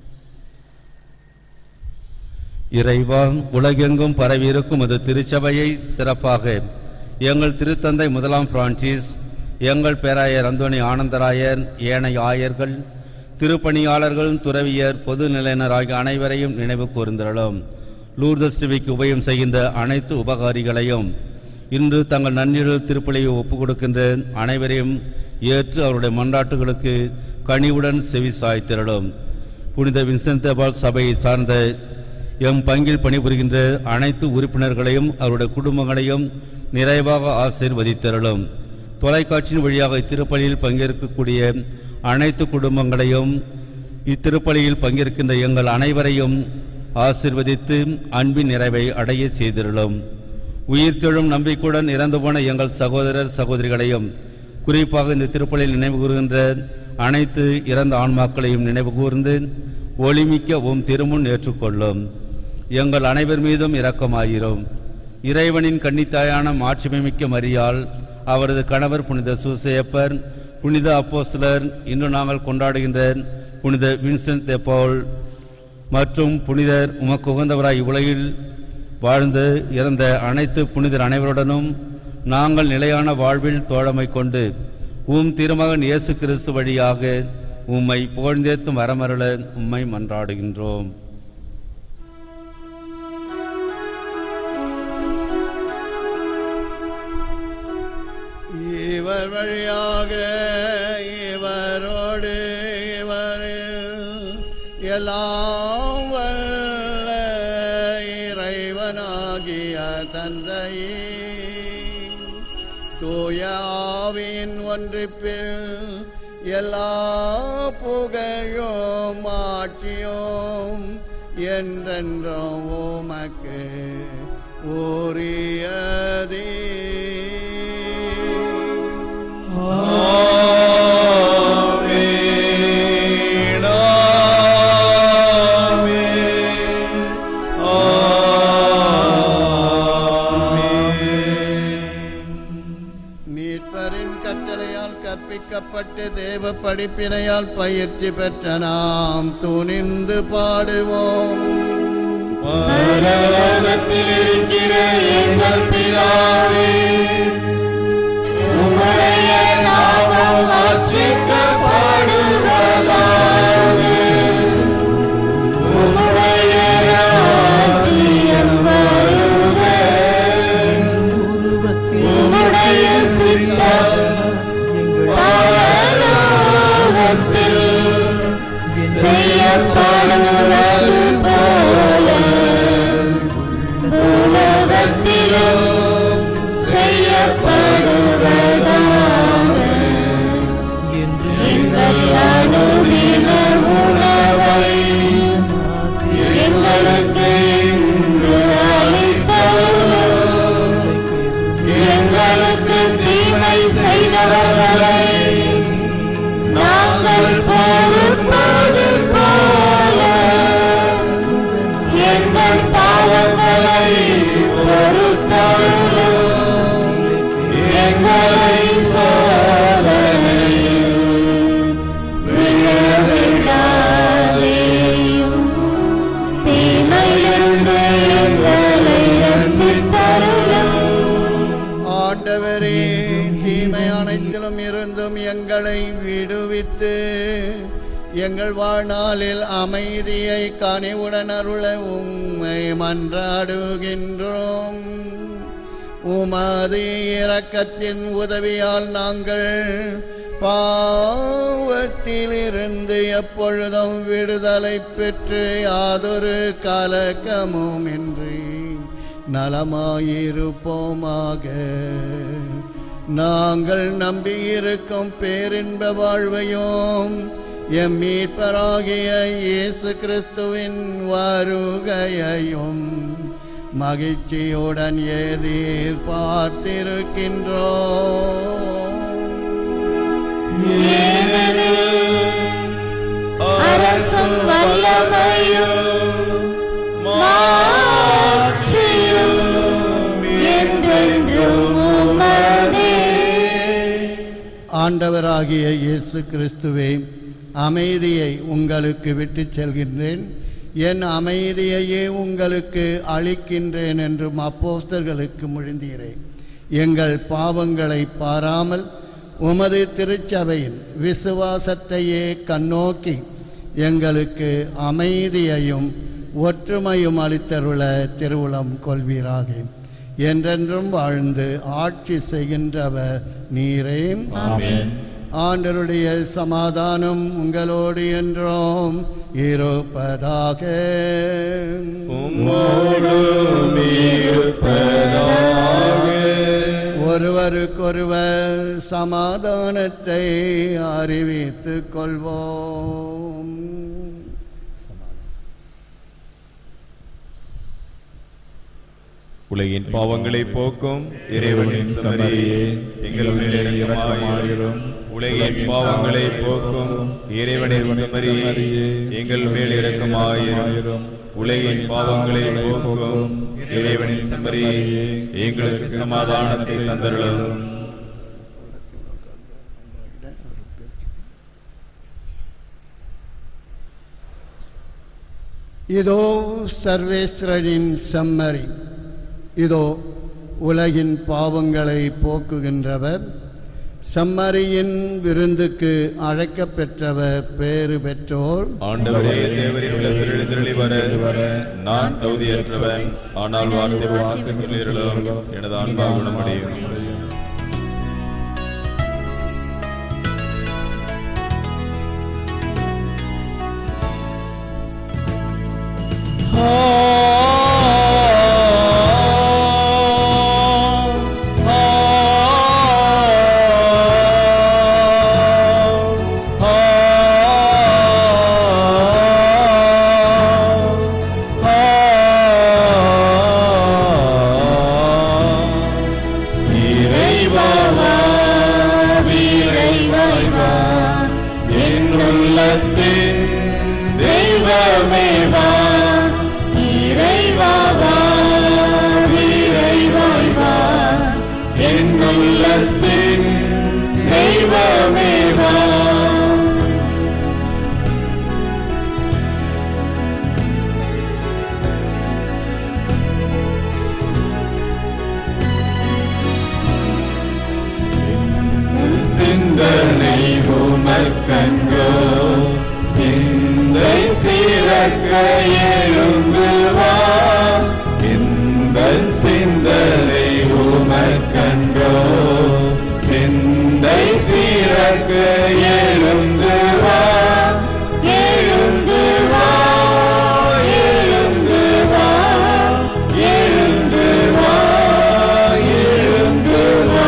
இறைவா உலகெங்கும் பரவியிருக்கும் அது திருச்சபையை சிறப்பாக எங்கள் திருத்தந்தை முதலாம் பிரான்சிஸ் எங்கள் பேராயர் அந்தோணி ஆனந்தராயர் ஏனைய ஆயர்கள் திருப்பணியாளர்கள் துறவியர் பொது நிலையினர் ஆகிய அனைவரையும் நினைவு கூர்ந்திரலும் லூர்தஸ் டிவிக்கு உபயம் செய்கின்ற அனைத்து உபகாரிகளையும் இன்று தங்கள் நன்னிரல் திருப்பலியை ஒப்புக் கொடுக்கின்ற அனைவரையும் ஏற்று அவருடைய மன்றாட்டுகளுக்கு கனிவுடன் செவி சாய்த்திரளும் புனித வின்சென்தபால் சபையை சார்ந்த எம் பங்கில் பணிபுரிகின்ற அனைத்து உறுப்பினர்களையும் அவருடைய குடும்பங்களையும் நிறைவாக ஆசீர்வதித்தருளும் தொலைக்காட்சியின் வழியாக இத்திருப்பலியில் பங்கேற்கக்கூடிய அனைத்து குடும்பங்களையும் இத்திருப்பலியில் பங்கேற்கின்ற எங்கள் அனைவரையும் ஆசிர்வதித்து அன்பின் நிறைவை அடைய செய்திருளும் உயிர்த்தெழும் நம்பிக்கையுடன் இறந்து போன எங்கள் சகோதரர் சகோதரிகளையும் குறிப்பாக இந்த திருப்பலியில் நினைவு கூறுகின்ற அனைத்து இறந்த ஆன்மாக்களையும் நினைவு கூர்ந்து ஒளிமிக்க உம் திருமுன் ஏற்றுக்கொள்ளும் எங்கள் அனைவர் மீதும் இரக்கமாயிரும் இறைவனின் கன்னித்தாயான மாட்சிமைமிக்க மரியாள் அவரது கணவர் புனித சூசையப்பர் புனித அப்போஸ்தலர் இன்று நாங்கள் கொண்டாடுகின்ற புனித வின்சென்ட் தெ பவுல் மற்றும் புனிதர் உமக்கு உகந்தவராய் உலகில் வாழ்ந்து இறந்த அனைத்து புனிதர் அனைவருடனும் நாங்கள் நிலையான வாழ்வில் தோழமை கொண்டு உம் திருமகன் இயேசு கிறிஸ்து வழியாக உம்மை புகழ்ந்தேத்தும் வரமருள உம்மை மன்றாடுகின்றோம் இவர் வழியாக இவரோடு இவரில் எல்லாம் வல்ல இறைவனாகிய தந்தையே தூய ஆவியின் ஒன்றிப்பில் எல்லா புகழும் ஆட்சியும் என்றென்றும் உமக்கு உரியதே மீட்பரின் கட்டளையால் கற்பிக்கப்பட்டு தேவ படிப்பினையால் பயிற்சி பெற்ற நாம் துணிந்து பாடுவோம் பரலோகத்தில் இருக்கிற எங்கள் பிதாவே உம்முடைய நாமம் அர்ச்சிக்கப்படுவதாக உம்முடைய ராஜ்யம் வருக உம்முடைய சித்தம் பரலோகத்தில் செய்யப்படுவது போல உலகத்திலும் செய்யப்படுவதாக எங்கள் அனுதின உணவை எங்களுக்கு இன்று அளித்தருளும் எங்களுக்கு தீமை செய்தவர்களை நாங்கள் பொறுப்பது போல எங்கள் பாவங்களை பொறுத்தருளும் எங்களை சோதனையில் விழவிடாதேயும் தீமையிலிருந்து எங்களை ரட்சித்தருளும் ஆண்டவரே தீமை அனைத்திலும் இருந்தும் எங்களை விடுவித்து எங்கள் வாழ்நாளில் அமைதியை கனிவுடன் அருள உம்மை மன்றாடுகின்றோம் உமது இரக்கத்தின் உதவியால் நாங்கள் பாவத்திலிருந்து எப்பொழுதும் விடுதலை பெற்று யாதொரு கலக்கமும் இன்றி நலமாயிருப்போமாக நாங்கள் நம்பியிருக்கும் பேரின்ப வாழ்வையும் எம் மீட்பராகிய இயேசு கிறிஸ்துவின் வருகையையும் மகிழ்ச்சியுடன் எதிர் பார்த்திருக்கின்றோம் அரசும் வல்லமையும் மாட்சியும் என்றென்றும் உமதே ஆண்டவராகிய இயேசு கிறிஸ்துவே அமைதியை உங்களுக்கு விட்டுச் செல்கின்றேன் என் அமைதியையே உங்களுக்கு அளிக்கின்றேன் என்றும் அப்போஸ்தர்களுக்கு மொழிந்தீரேன் எங்கள் பாவங்களை பாராமல் உமது திருச்சபையின் விசுவாசத்தையே கண்ணோக்கி எங்களுக்கு அமைதியையும் ஒற்றுமையும் அளித்தருள திருவுளம் கொள்வீராக என்றென்றும் வாழ்ந்து ஆட்சி செய்கின்றவர் நீரே ஆமென். ஆண்டருடைய சமாதானம் உங்களோடு என்றும் இருப்பதாக ஒருவருக்கொருவர் சமாதானத்தை அறிவித்துக் கொள்வோம் உலகின் பாவங்களை போக்கும் இறைவனின் சமரியே எங்கள் மேல் இரக்கமாயிரும் உலகின் பாவங்களை போக்கும் இறைவனின் சமரியே எங்கள் மேல் இரக்கமாயிரும் உலகின் பாவங்களை போக்கும் இறைவனின் சமரியே எங்களுக்கு சமாதானத்தை தந்தருளும் இதோ சர்வேஸ்வரனின் செம்மறி இதோ உலகின் பாவங்களை போக்குகின்றவர் செம்மறியின் விருந்துக்கு அழைக்கப் பெற்றவர் பேறு பெற்றோர் ஆண்டவரே தேவரின் உள்ளத்தில் எழுந்தருளி வர நான் தகுதியற்றவன் ஆனால் வார்த்தை வார்த்தை சொல்லியர்களும் எனது ஆன்மா குணமடையும் இறைவாவா வீரைவாய்வா என்னுள்ளத்தில் தெய்வமேவா இறைவாவா வீரைவாய்வா என்னுள்ளத்தில் தெய்வமேவா சிந்தனை உமக்கன்றோ சிந்தை சிறக்க எழுந்து வா இந்த சிந்தனை உமக்கன்றோ சிந்தை சிறக்க எழுந்து வா எழுந்து வா எழுந்து வா எழுந்து வா எழுந்து வா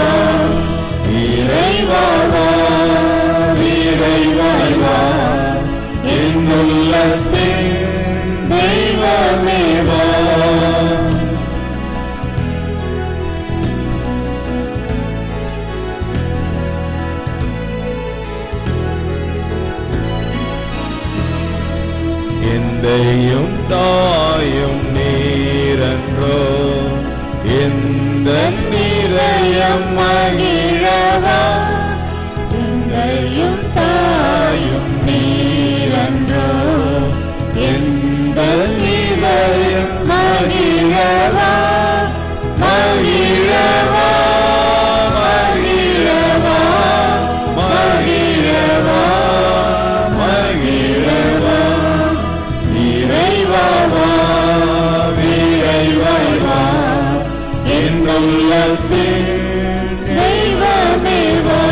இறைவாவா இறைவாய்வா என்னுள்ளத்தில் தெய்வமேவா எந்தையும் தாயும் நீரன்றோ எந்த இதயம் மகிழவா இந்தையும் தாயும் நீரன்றோ எந்த இதயம் மகிழவா மகிழவா மகிழவா மகிழவா மகிழவா இறைவாவா இறைவாய்வா என்னுள்ளத்தில் தெய்வமேவா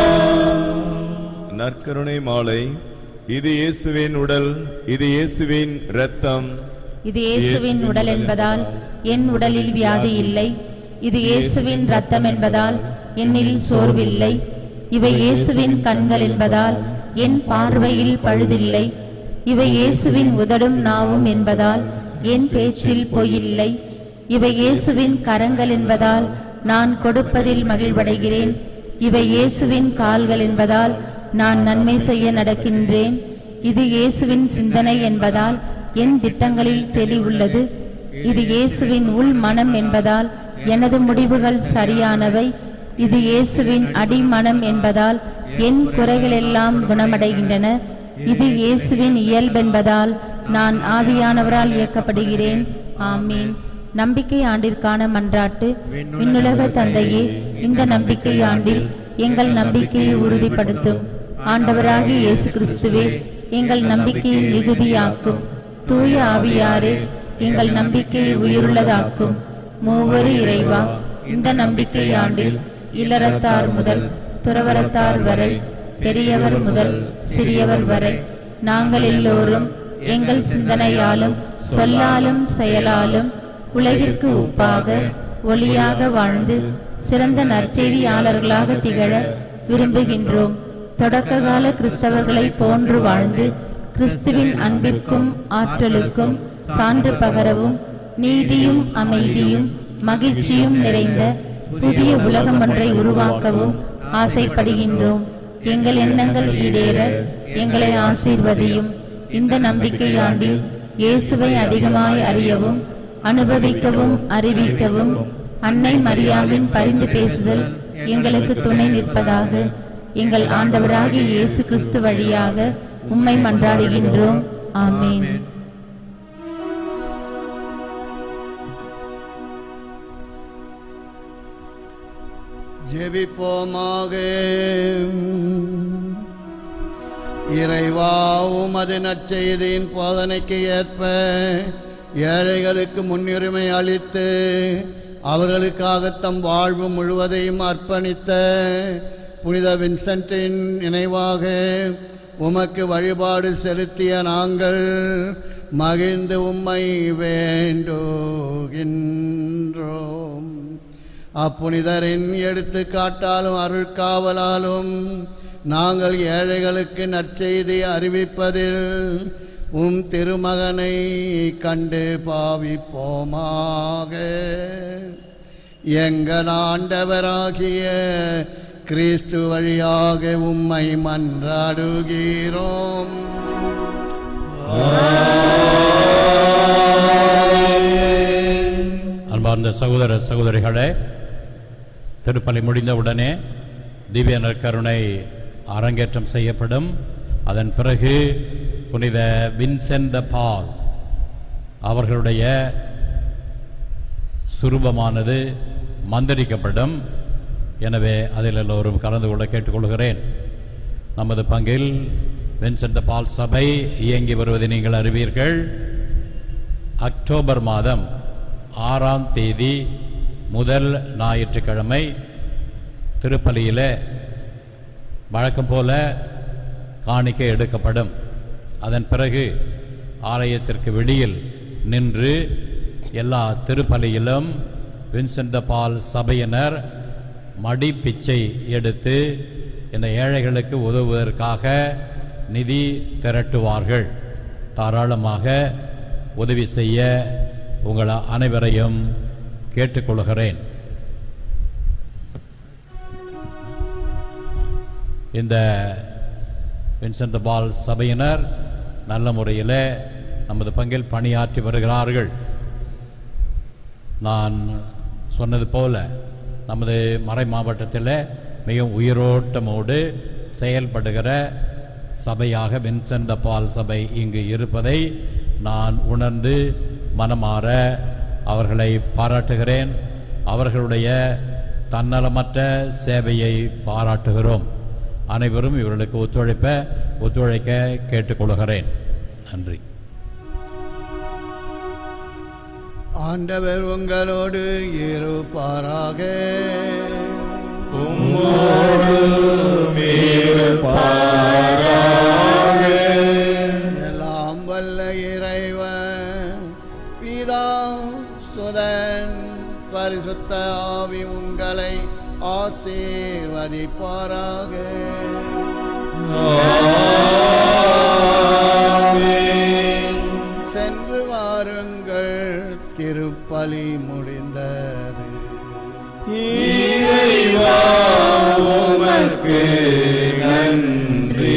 நற்கருணை மாலை இது இயேசுவின் உடல் இது இயேசுவின் இரத்தம் இது இயேசுவின் உடல் என்பதால் என் உடலில் வியாதி இல்லை இது இயேசுவின் ரத்தம் என்பதால் என்னில் சோர்வில்லை இவை இயேசுவின் கண்கள் என்பதால் என் பார்வையில் பழுதில்லை இவை இயேசுவின் உதடும் நாவும் என்பதால் என் பேச்சில் பொய்யில்லை இவை இயேசுவின் கரங்கள் என்பதால் நான் கொடுப்பதில் மகிழ்வடைகிறேன் இவை இயேசுவின் கால்கள் என்பதால் நான் நன்மை செய்ய நடக்கின்றேன் இது இயேசுவின் சிந்தனை என்பதால் என் திட்டங்களில் தெளிவுள்ளது இது இயேசுவின் உள் மனம் என்பதால் எனது முடிவுகள் சரியானவை இது இயேசுவின் அடிமனம் என்பதால் என் குறைகளெல்லாம் குணமடைகின்றன இது இயேசுவின் இயல்பென்பதால் நான் ஆவியானவரால் இயக்கப்படுகிறேன் ஆமீன் நம்பிக்கை ஆண்டிற்கான மன்றாட்டு விண்ணுலக தந்தையே இந்த நம்பிக்கை ஆண்டில் எங்கள் நம்பிக்கையை உறுதிப்படுத்தும் ஆண்டவராகிய இயேசு கிறிஸ்துவே எங்கள் நம்பிக்கையை மிகுதியாக்கும் தூய ஆவியாரே எங்கள் நம்பிக்கையை உயிருள்ளதாக்கும் மூவரு இறைவா இந்த நம்பிக்கை ஆண்டில் இல்லறத்தார் முதல் துறவரத்தார் வரை பெரியவர் முதல் சிறியவர் வரை நாங்கள் எல்லோரும் எங்கள் சிந்தனையாலும் சொல்லாலும் செயலாலும் உலகிற்கு உப்பாக ஒளியாக வாழ்ந்து சிறந்த நற்செய்தியாளர்களாக திகழ விரும்புகின்றோம் தொடக்க கால கிறிஸ்தவர்களை போன்று வாழ்ந்து கிறிஸ்துவின் அன்பிற்கும் ஆற்றலுக்கும் சான்று பகரவும் நீதியும் அமைதியும் மகிழ்ச்சியும் நிறைந்த புதிய உலகம் ஒன்றை உருவாக்கவும் ஆசைப்படுகின்றோம் எங்கள் எண்ணங்கள் ஈடேற எங்களை ஆசீர்வதியும் இந்த நம்பிக்கை ஆண்டில் இயேசுவை அதிகமாய் அறியவும் அனுபவிக்கவும் அறிவிக்கவும் அன்னை மரியாவின் பரிந்து பேசுதல் எங்களுக்கு துணை நிற்பதாக எங்கள் ஆண்டவராகிய இயேசு கிறிஸ்து வழியாக உம்மை மன்றாடுகின்றோம் ஆமென் ஜெபிப்போமாக இறைவா உமது நற்செய்தியின் போதனைக்கு ஏற்ப ஏழைகளுக்கு முன்னுரிமை அளித்து அவர்களுக்காக தம் வாழ்வு முழுவதையும் அர்ப்பணித்த புனித வின்சென்டின் நினைவாக உமக்கு வழிபாடு செலுத்திய நாங்கள் மகிழ்ந்து உம்மை வேண்டுகின்றோம் அப்புனிதரின் எடுத்துக்காட்டாலும் அருட்காவலாலும் நாங்கள் ஏழைகளுக்கு நற்செய்தி அறிவிப்பதில் உம் திருமகனை கண்டு பாவிப்போமாக எங்கள் ஆண்டவராகிய கிறிஸ்து வழியாக உம்மை மன்றாடுகிறோம் அன்பார்ந்த சகோதர சகோதரிகளே திருப்பலி முடிந்தவுடனே திவ்ய நற்கருணை அரங்கேற்றம் செய்யப்படும் அதன் பிறகு புனித வின்சென்ட் த பால் அவர்களுடைய சுரூபமானது மந்திரிக்கப்படும் எனவே அதில் எல்லோரும் கலந்து கொள்ள கேட்டுக்கொள்கிறேன் நமது பங்கில் வின்சென்ட் த பால் சபை இயங்கி வருவதை நீங்கள் அறிவீர்கள் அக்டோபர் மாதம் ஆறாம் தேதி முதல் ஞாயிற்றுக்கிழமை திருப்பலியில் வழக்கம் போல காணிக்கை எடுக்கப்படும் அதன் பிறகு ஆலயத்திற்கு வெளியில் நின்று எல்லா திருப்பலியிலும் வின்சென்ட் த பால் சபையினர் மடி பிச்சை எடுத்து இந்த ஏழைகளுக்கு உதவுவதற்காக நிதி திரட்டுவார்கள் தாராளமாக உதவி செய்ய உங்கள் அனைவரையும் கேட்டுக்கொள்கிறேன் இந்த வின்சென்ட் த பால் சபையினர் நல்ல முறையில் நமது பங்கில் பணியாற்றி வருகிறார்கள் நான் சொன்னது போல நமது மறை மாவட்டத்தில் மிகவும் உயிரோட்டமோடு செயல்படுகிற சபையாக வின்சென்ட் த பால் சபை இங்கு இருப்பதை நான் உணர்ந்து மனமாற அவர்களை பாராட்டுகிறேன் அவர்களுடைய தன்னலமற்ற சேவையை பாராட்டுகிறோம் அனைவரும் இவர்களுக்கு ஒத்துழைப்ப ஒத்துழைக்க கேட்டுக்கொள்கிறேன் நன்றி ஆண்டவர் உங்களோடு இருப்பாராக எல்லாம் வல்ல இறைவன் பிதா சுதன் பரிசுத்த ஆவி உங்களை ஆசீர்வதிப்பாராக சென்று வாருங்கள் திருப்பலி முடிந்தது இறைவா உமக்கு நன்றி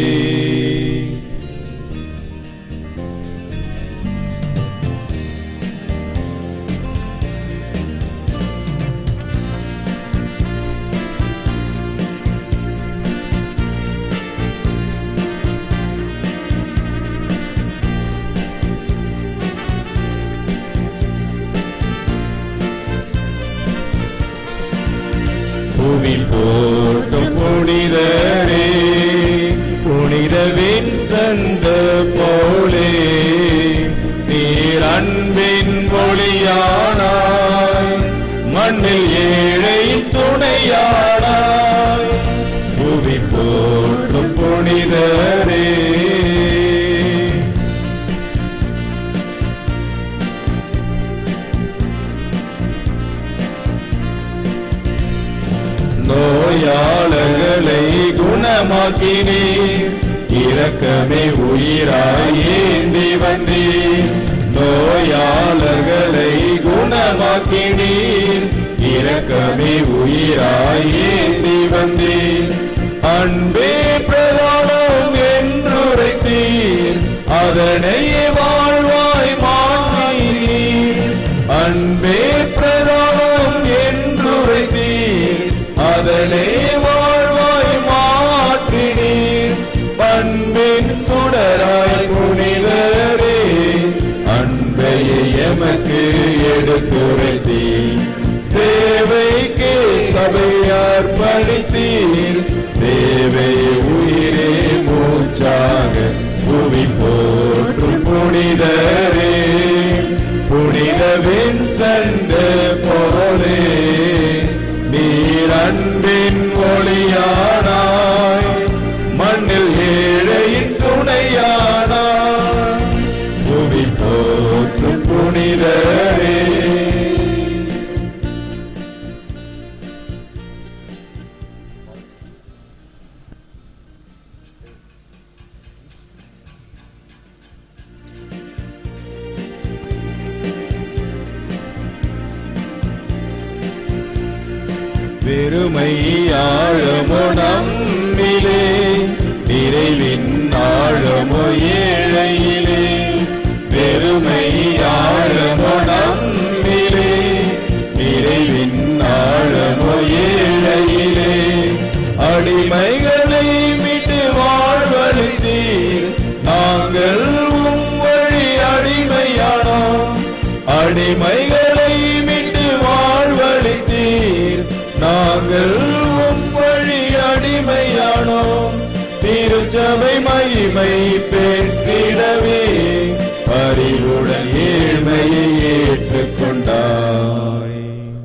புவி போட்டும் புனிதரே புனிதவின் சந்த போலே நீர் அன்பின் ஒளியானாய் மண்ணில் ஏழை துணையானாய் புவி போட்டும் புனிதரே நோயாளர்களை குணமாக்கினீர் இரக்கமே உயிராய் ஏந்தி வந்தீர் நோயாளர்களை குணமாக்கினீர் இரக்கமே உயிராய் ஏந்தி வந்தீர் அன்பே பிரதானம் என்றுரைத்தீர் அதனையே வாழ்வாய் மாற்றினீர் அன்பே பிரதானம் என்றுரைத்தீர் அதனை வாழ்வாய் மாற்றினீர் பண்பின் சுடராய் புனிதரே அன்பையை எமக்கு எடுத்துரைத்தீர் சேவைக்கு சபையார் பெருமை ஆழமோ நம்மிலே நிறைவின் ஆழமோ ஏழையிலே பெருமை ஆழமோ நம்மிலே நிறைவின் ஆழமோ ஏழையிலே அடிமைகளை மீட்டு வாழ்வழித்தீர் நாங்கள் உம் வழி அடிமையானோம் அடிமைகளை மீட்டு வாழ்வழித்தீர் நாங்கள் உம் வழி அடிமையானோம் திருச்சபை மகிமை பெற்றிடவே அறிவுடன் ஏழ்மையை ஏற்றுக்கொண்டாய்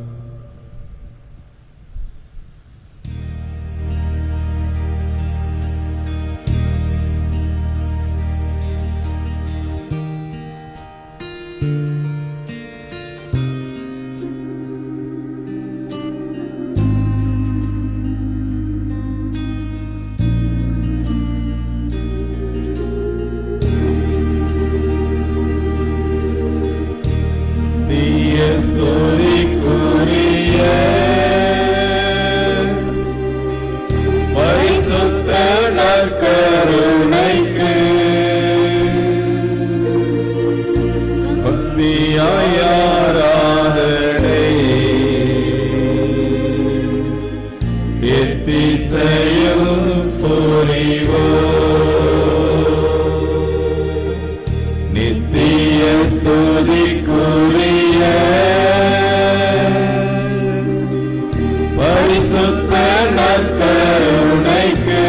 தீய ஸ்துதிக்குரிய பரிசுத்த நற்கருணைக்கு பக்தியாயாராதனை எத்திசையும் புரிவோ நித்திய ஸ்துதிக்குரிய பரிசுத்த நற்கருணைக்கு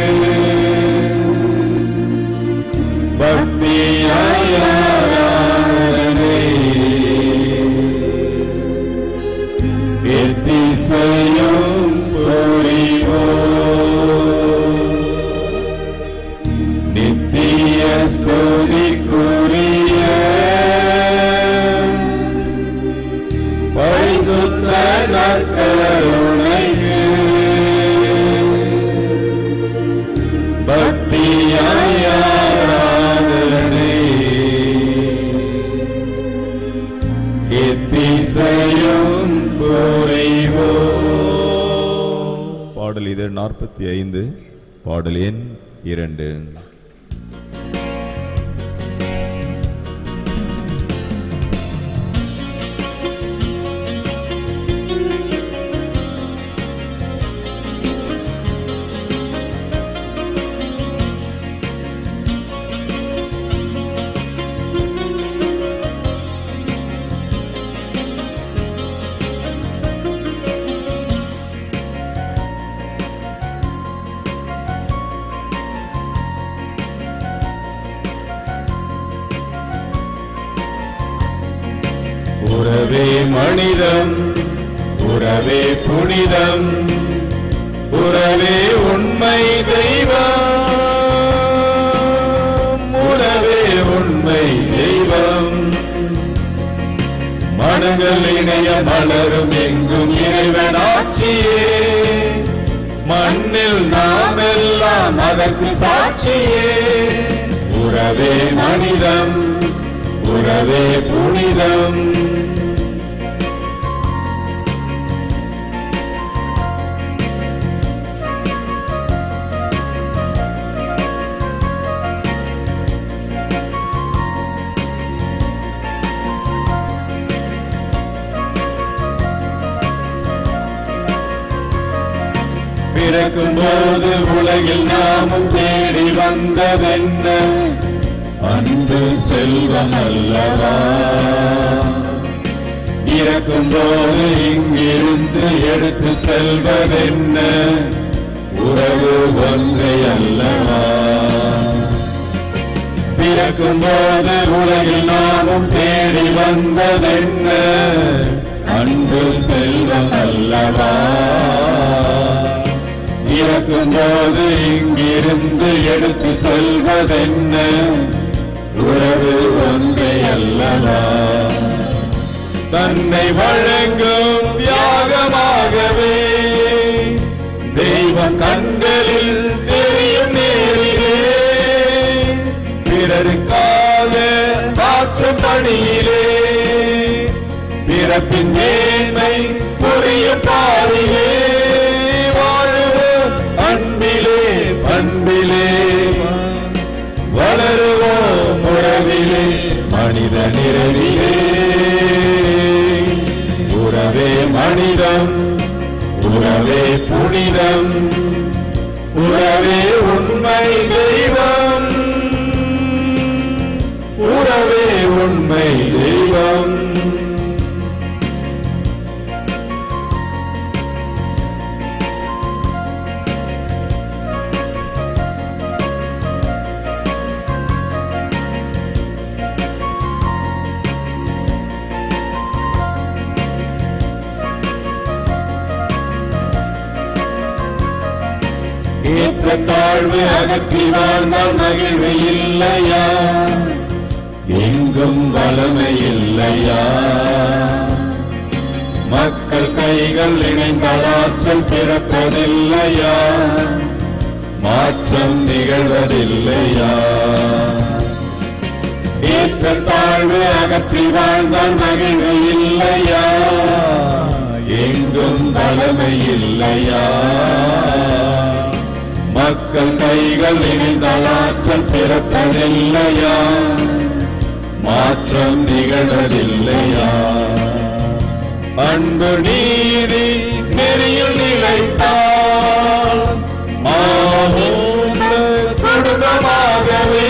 பக்தியாயாரனை எத்திசையும் புரிவோ நித்திய ஸ்துதிக்குரிய பரிசுத்த நற்கருணைக்கு பக்தியாயாராதனை எத்திசையும் புரிவோ பாடல் இது நாற்பத்தி ஐந்து பாடல் எண் இரண்டு உறவே மனிதம் உறவே புனிதம் உறவே உண்மை தெய்வம் உறவே உண்மை தெய்வம் மனங்கள் இணைய மலரும் எங்கும் இறைவன் ஆட்சியே மண்ணில் நாம் எல்லாம் அதற்கு சாட்சியே உறவே மனிதம் உறவே புனிதம் பிறக்கும் போது உலகில் நாமும் தேடி வந்ததென்ன அன்பு செல்வம் அல்லவா இறக்கும் போது இங்கிருந்து எடுத்து செல்வதென்ன உறவு ஒன்றை அல்லவா பிறக்கும் போது உலகில் நாமும் தேடி வந்ததென்ன அன்பு செல்வம் அல்லவா இறக்கும் போது இங்கிருந்து எடுத்து செல்வதென்ன உறவு ஒன்றை அல்லவா தன்னை வழங்கும் தியாகமாகவே தெய்வம் கண்களில் தெரியும் நேரிலே பிறருக்காக மாற்றும் பணியிலே பிறப்பின் மேன்மை புரியும் பாரிலே ஏற்றத்தாழ்வு அகற்றி வாழ்ந்தால் மகிழ்வு இல்லையா எங்கும் வளமை இல்லையா மக்கள் கைகள் இணைந்தால் ஆற்றல் பிறப்பதில்லையா மாற்றம் நிகழ்வதில்லையா ஏற்றத்தாழ்வு அகற்றி வாழ்ந்தால் மகிழ்வு இல்லையா எங்கும் வளமை இல்லையா மக்கள் கைகள் இணைந்தால் ஆற்றல் பிறப்பதில்லையா மாற்றம் நிகழ்வதில்லையா அன்பு நீதி நெறியில் நிலைத்தால் மாமூல குடும்பமாகவே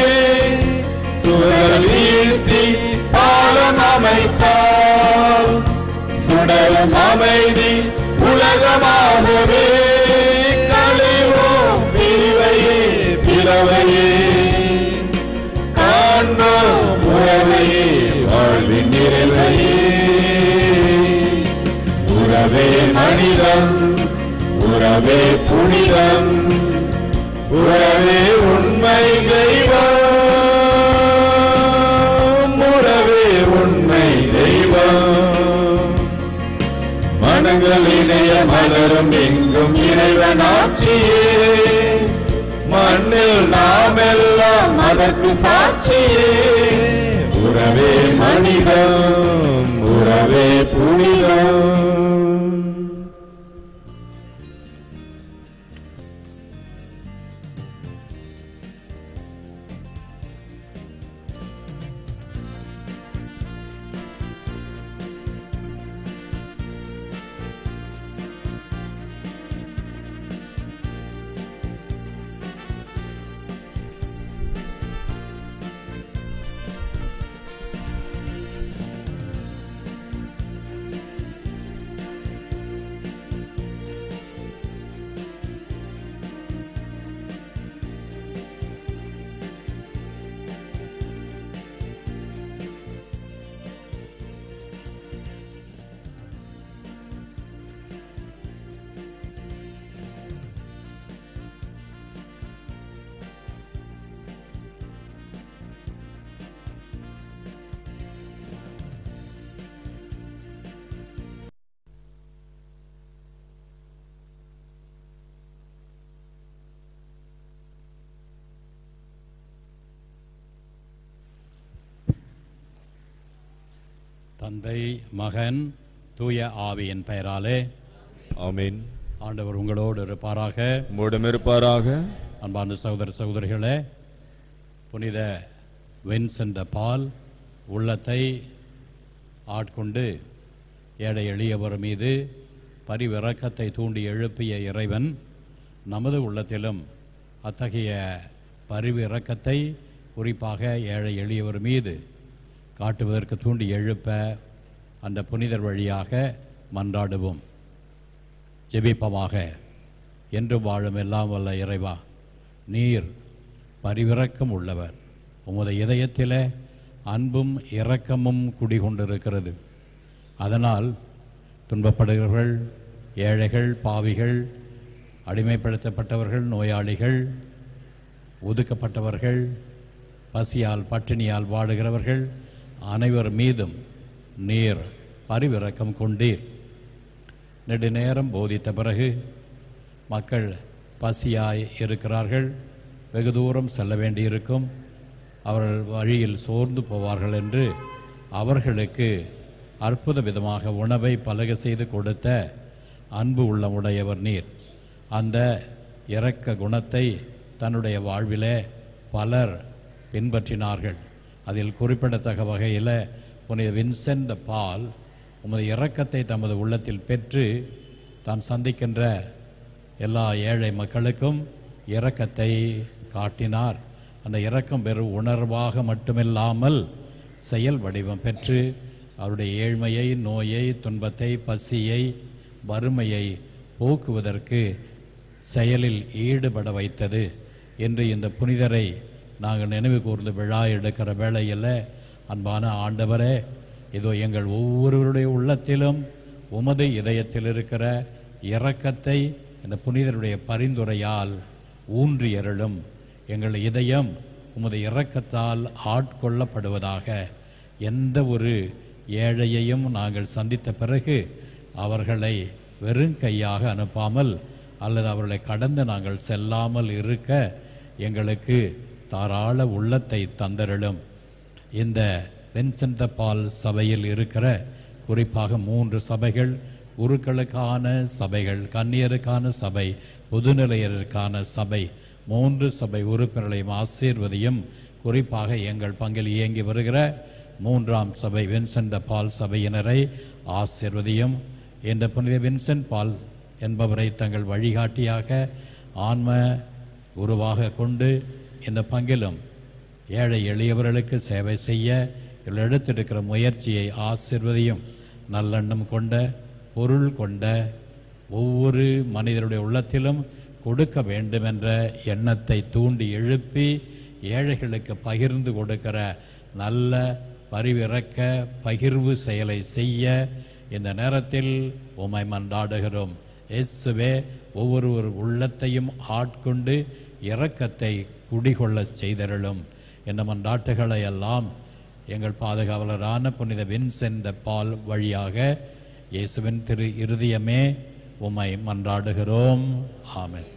சுடல் வீழ்த்தி பாலம் அமைத்தால் சுடலும் அமைதி உலகமாகவே கழிவோம் பிரிவையே பிறவையே காண்போம் உறவையே வாழ்வின் நிறைவையே உறவே மனிதம் உறவே புனிதம் உறவே உண்மை தெய்வம் உறவே உண்மை தெய்வம் மனங்கள் இணைய மலரும் எங்கும் இறைவன் ஆட்சியே மண்ணில் நாம் எல்லாம் அதற்கு சாட்சியே உறவே மனிதம் உறவே புனிதம் தந்தை மகன் தூய ஆவியின் பெயராலே ஆமென் ஆண்டவர் உங்களோடு இருப்பாராக உம்முடன் இருப்பாராக அன்பான சகோதர சகோதரிகளே புனித வின்சென்ட் பால் உள்ளத்தை ஆட்கொண்டு ஏழை எளியவர் மீது பரிவிறக்கத்தை தூண்டி எழுப்பிய இறைவன் நமது உள்ளத்திலும் அத்தகைய பரிவிறக்கத்தை குறிப்பாக ஏழை எளியவர் மீது காட்டுவதற்கு தூண்டி எழுப்ப அந்த புனிதர் வழியாக மன்றாடுவோம் ஜெபிப்பமாக என்றும் வாழும் எல்லாம் வல்ல இறைவா நீர் பரிவிறக்கம் உள்ளவர் உமது இதயத்திலே அன்பும் இரக்கமும் குடிகொண்டிருக்கிறது அதனால் துன்பப்படுகிறவர்கள் ஏழைகள் பாவிகள் அடிமைப்படுத்தப்பட்டவர்கள் நோயாளிகள் ஒதுக்கப்பட்டவர்கள் பசியால் பட்டினியால் வாடுகிறவர்கள் அனைவர் மீதும் நீர் பரிவிறக்கம் கொண்டீர் நெடுநேரம் போதித்த பிறகு மக்கள் பசியாய் இருக்கிறார்கள் வெகு தூரம் செல்ல வேண்டியிருக்கும் அவர்கள் வழியில் சோர்ந்து போவார்கள் என்று அவர்களுக்கு அற்புத விதமாக உணவை பலக செய்து கொடுத்த அன்பு உள்ளமுடையவர் நீர் அந்த இரக்க குணத்தை தன்னுடைய வாழ்விலே பலர் பின்பற்றினார்கள் அதில் குறிப்பிடத்தக்க வகையில் புனித வின்சென்ட் த பால் உமது இரக்கத்தை தமது உள்ளத்தில் பெற்று தான் சந்திக்கின்ற எல்லா ஏழை மக்களுக்கும் இரக்கத்தை காட்டினார் அந்த இரக்கம் வெறும் உணர்வாக மட்டுமில்லாமல் செயல் வடிவம் பெற்று அவருடைய ஏழ்மையை நோயை துன்பத்தை பசியை வறுமையை போக்குவதற்கு செயலில் ஈடுபட வைத்தது என்று இந்த புனிதரை நாங்கள் நினைவு கூர்ந்து விழா எடுக்கிற வேளையில் அன்பான ஆண்டவரே இதோ எங்கள் ஒவ்வொருவருடைய உள்ளத்திலும் உமது இதயத்தில் இருக்கிற இரக்கத்தை இந்த புனிதருடைய பரிந்துரையால் ஊன்றி அருளும் எங்கள் இதயம் உமது இரக்கத்தால் ஆட்கொள்ளப்படுவதாக எந்த ஒரு ஏழையையும் நாங்கள் சந்தித்த பிறகு அவர்களை வெறும் கையாக அனுப்பாமல் அல்லது அவர்களை கடந்து நாங்கள் செல்லாமல் இருக்க எங்களுக்கு தாராள உள்ளத்தை தந்தருளும் இந்த வென்சென்ட பால் சபையில் இருக்கிற குறிப்பாக மூன்று சபைகள் குருக்களுக்கான சபைகள் கன்னியருக்கான சபை பொதுநிலையருக்கான சபை மூன்று சபை உறுப்பினர்களையும் ஆசீர்வதியும் குறிப்பாக எங்கள் பங்கில் இயங்கி வருகிற மூன்றாம் சபை வின்சென்ட் பால் சபையினரை ஆசீர்வதியும் என்ற புனித வின்சென்ட் பால் என்பவரை தங்கள் வழிகாட்டியாக ஆன்ம குருவாக கொண்டு இந்த பங்கிலும் ஏழை எளியவர்களுக்கு சேவை செய்ய இவர்கள் எடுத்திருக்கிற முயற்சியை ஆசிர்வதியும் நல்லெண்ணம் கொண்ட பொருள் கொண்ட ஒவ்வொரு மனிதருடைய உள்ளத்திலும் கொடுக்க வேண்டுமென்ற எண்ணத்தை தூண்டி எழுப்பி ஏழைகளுக்கு பகிர்ந்து கொடுக்கிற நல்ல பரிவிறக்க பகிர்வு செயலை செய்ய இந்த நேரத்தில் உமை மன்றாடுகிறோம் இயேசுவே ஒவ்வொரு உள்ளத்தையும் ஆட்கொண்டு இரக்கத்தை குடிகொள்ளச் செய்தருளும் என்ற மன்றாட்டுகளை எல்லாம் எங்கள் பாதுகாவலரான புனித வின்சென்ட் பால் வழியாக இயேசுவின் திரு இருதயமே உம்மை மன்றாடுகிறோம் ஆமென்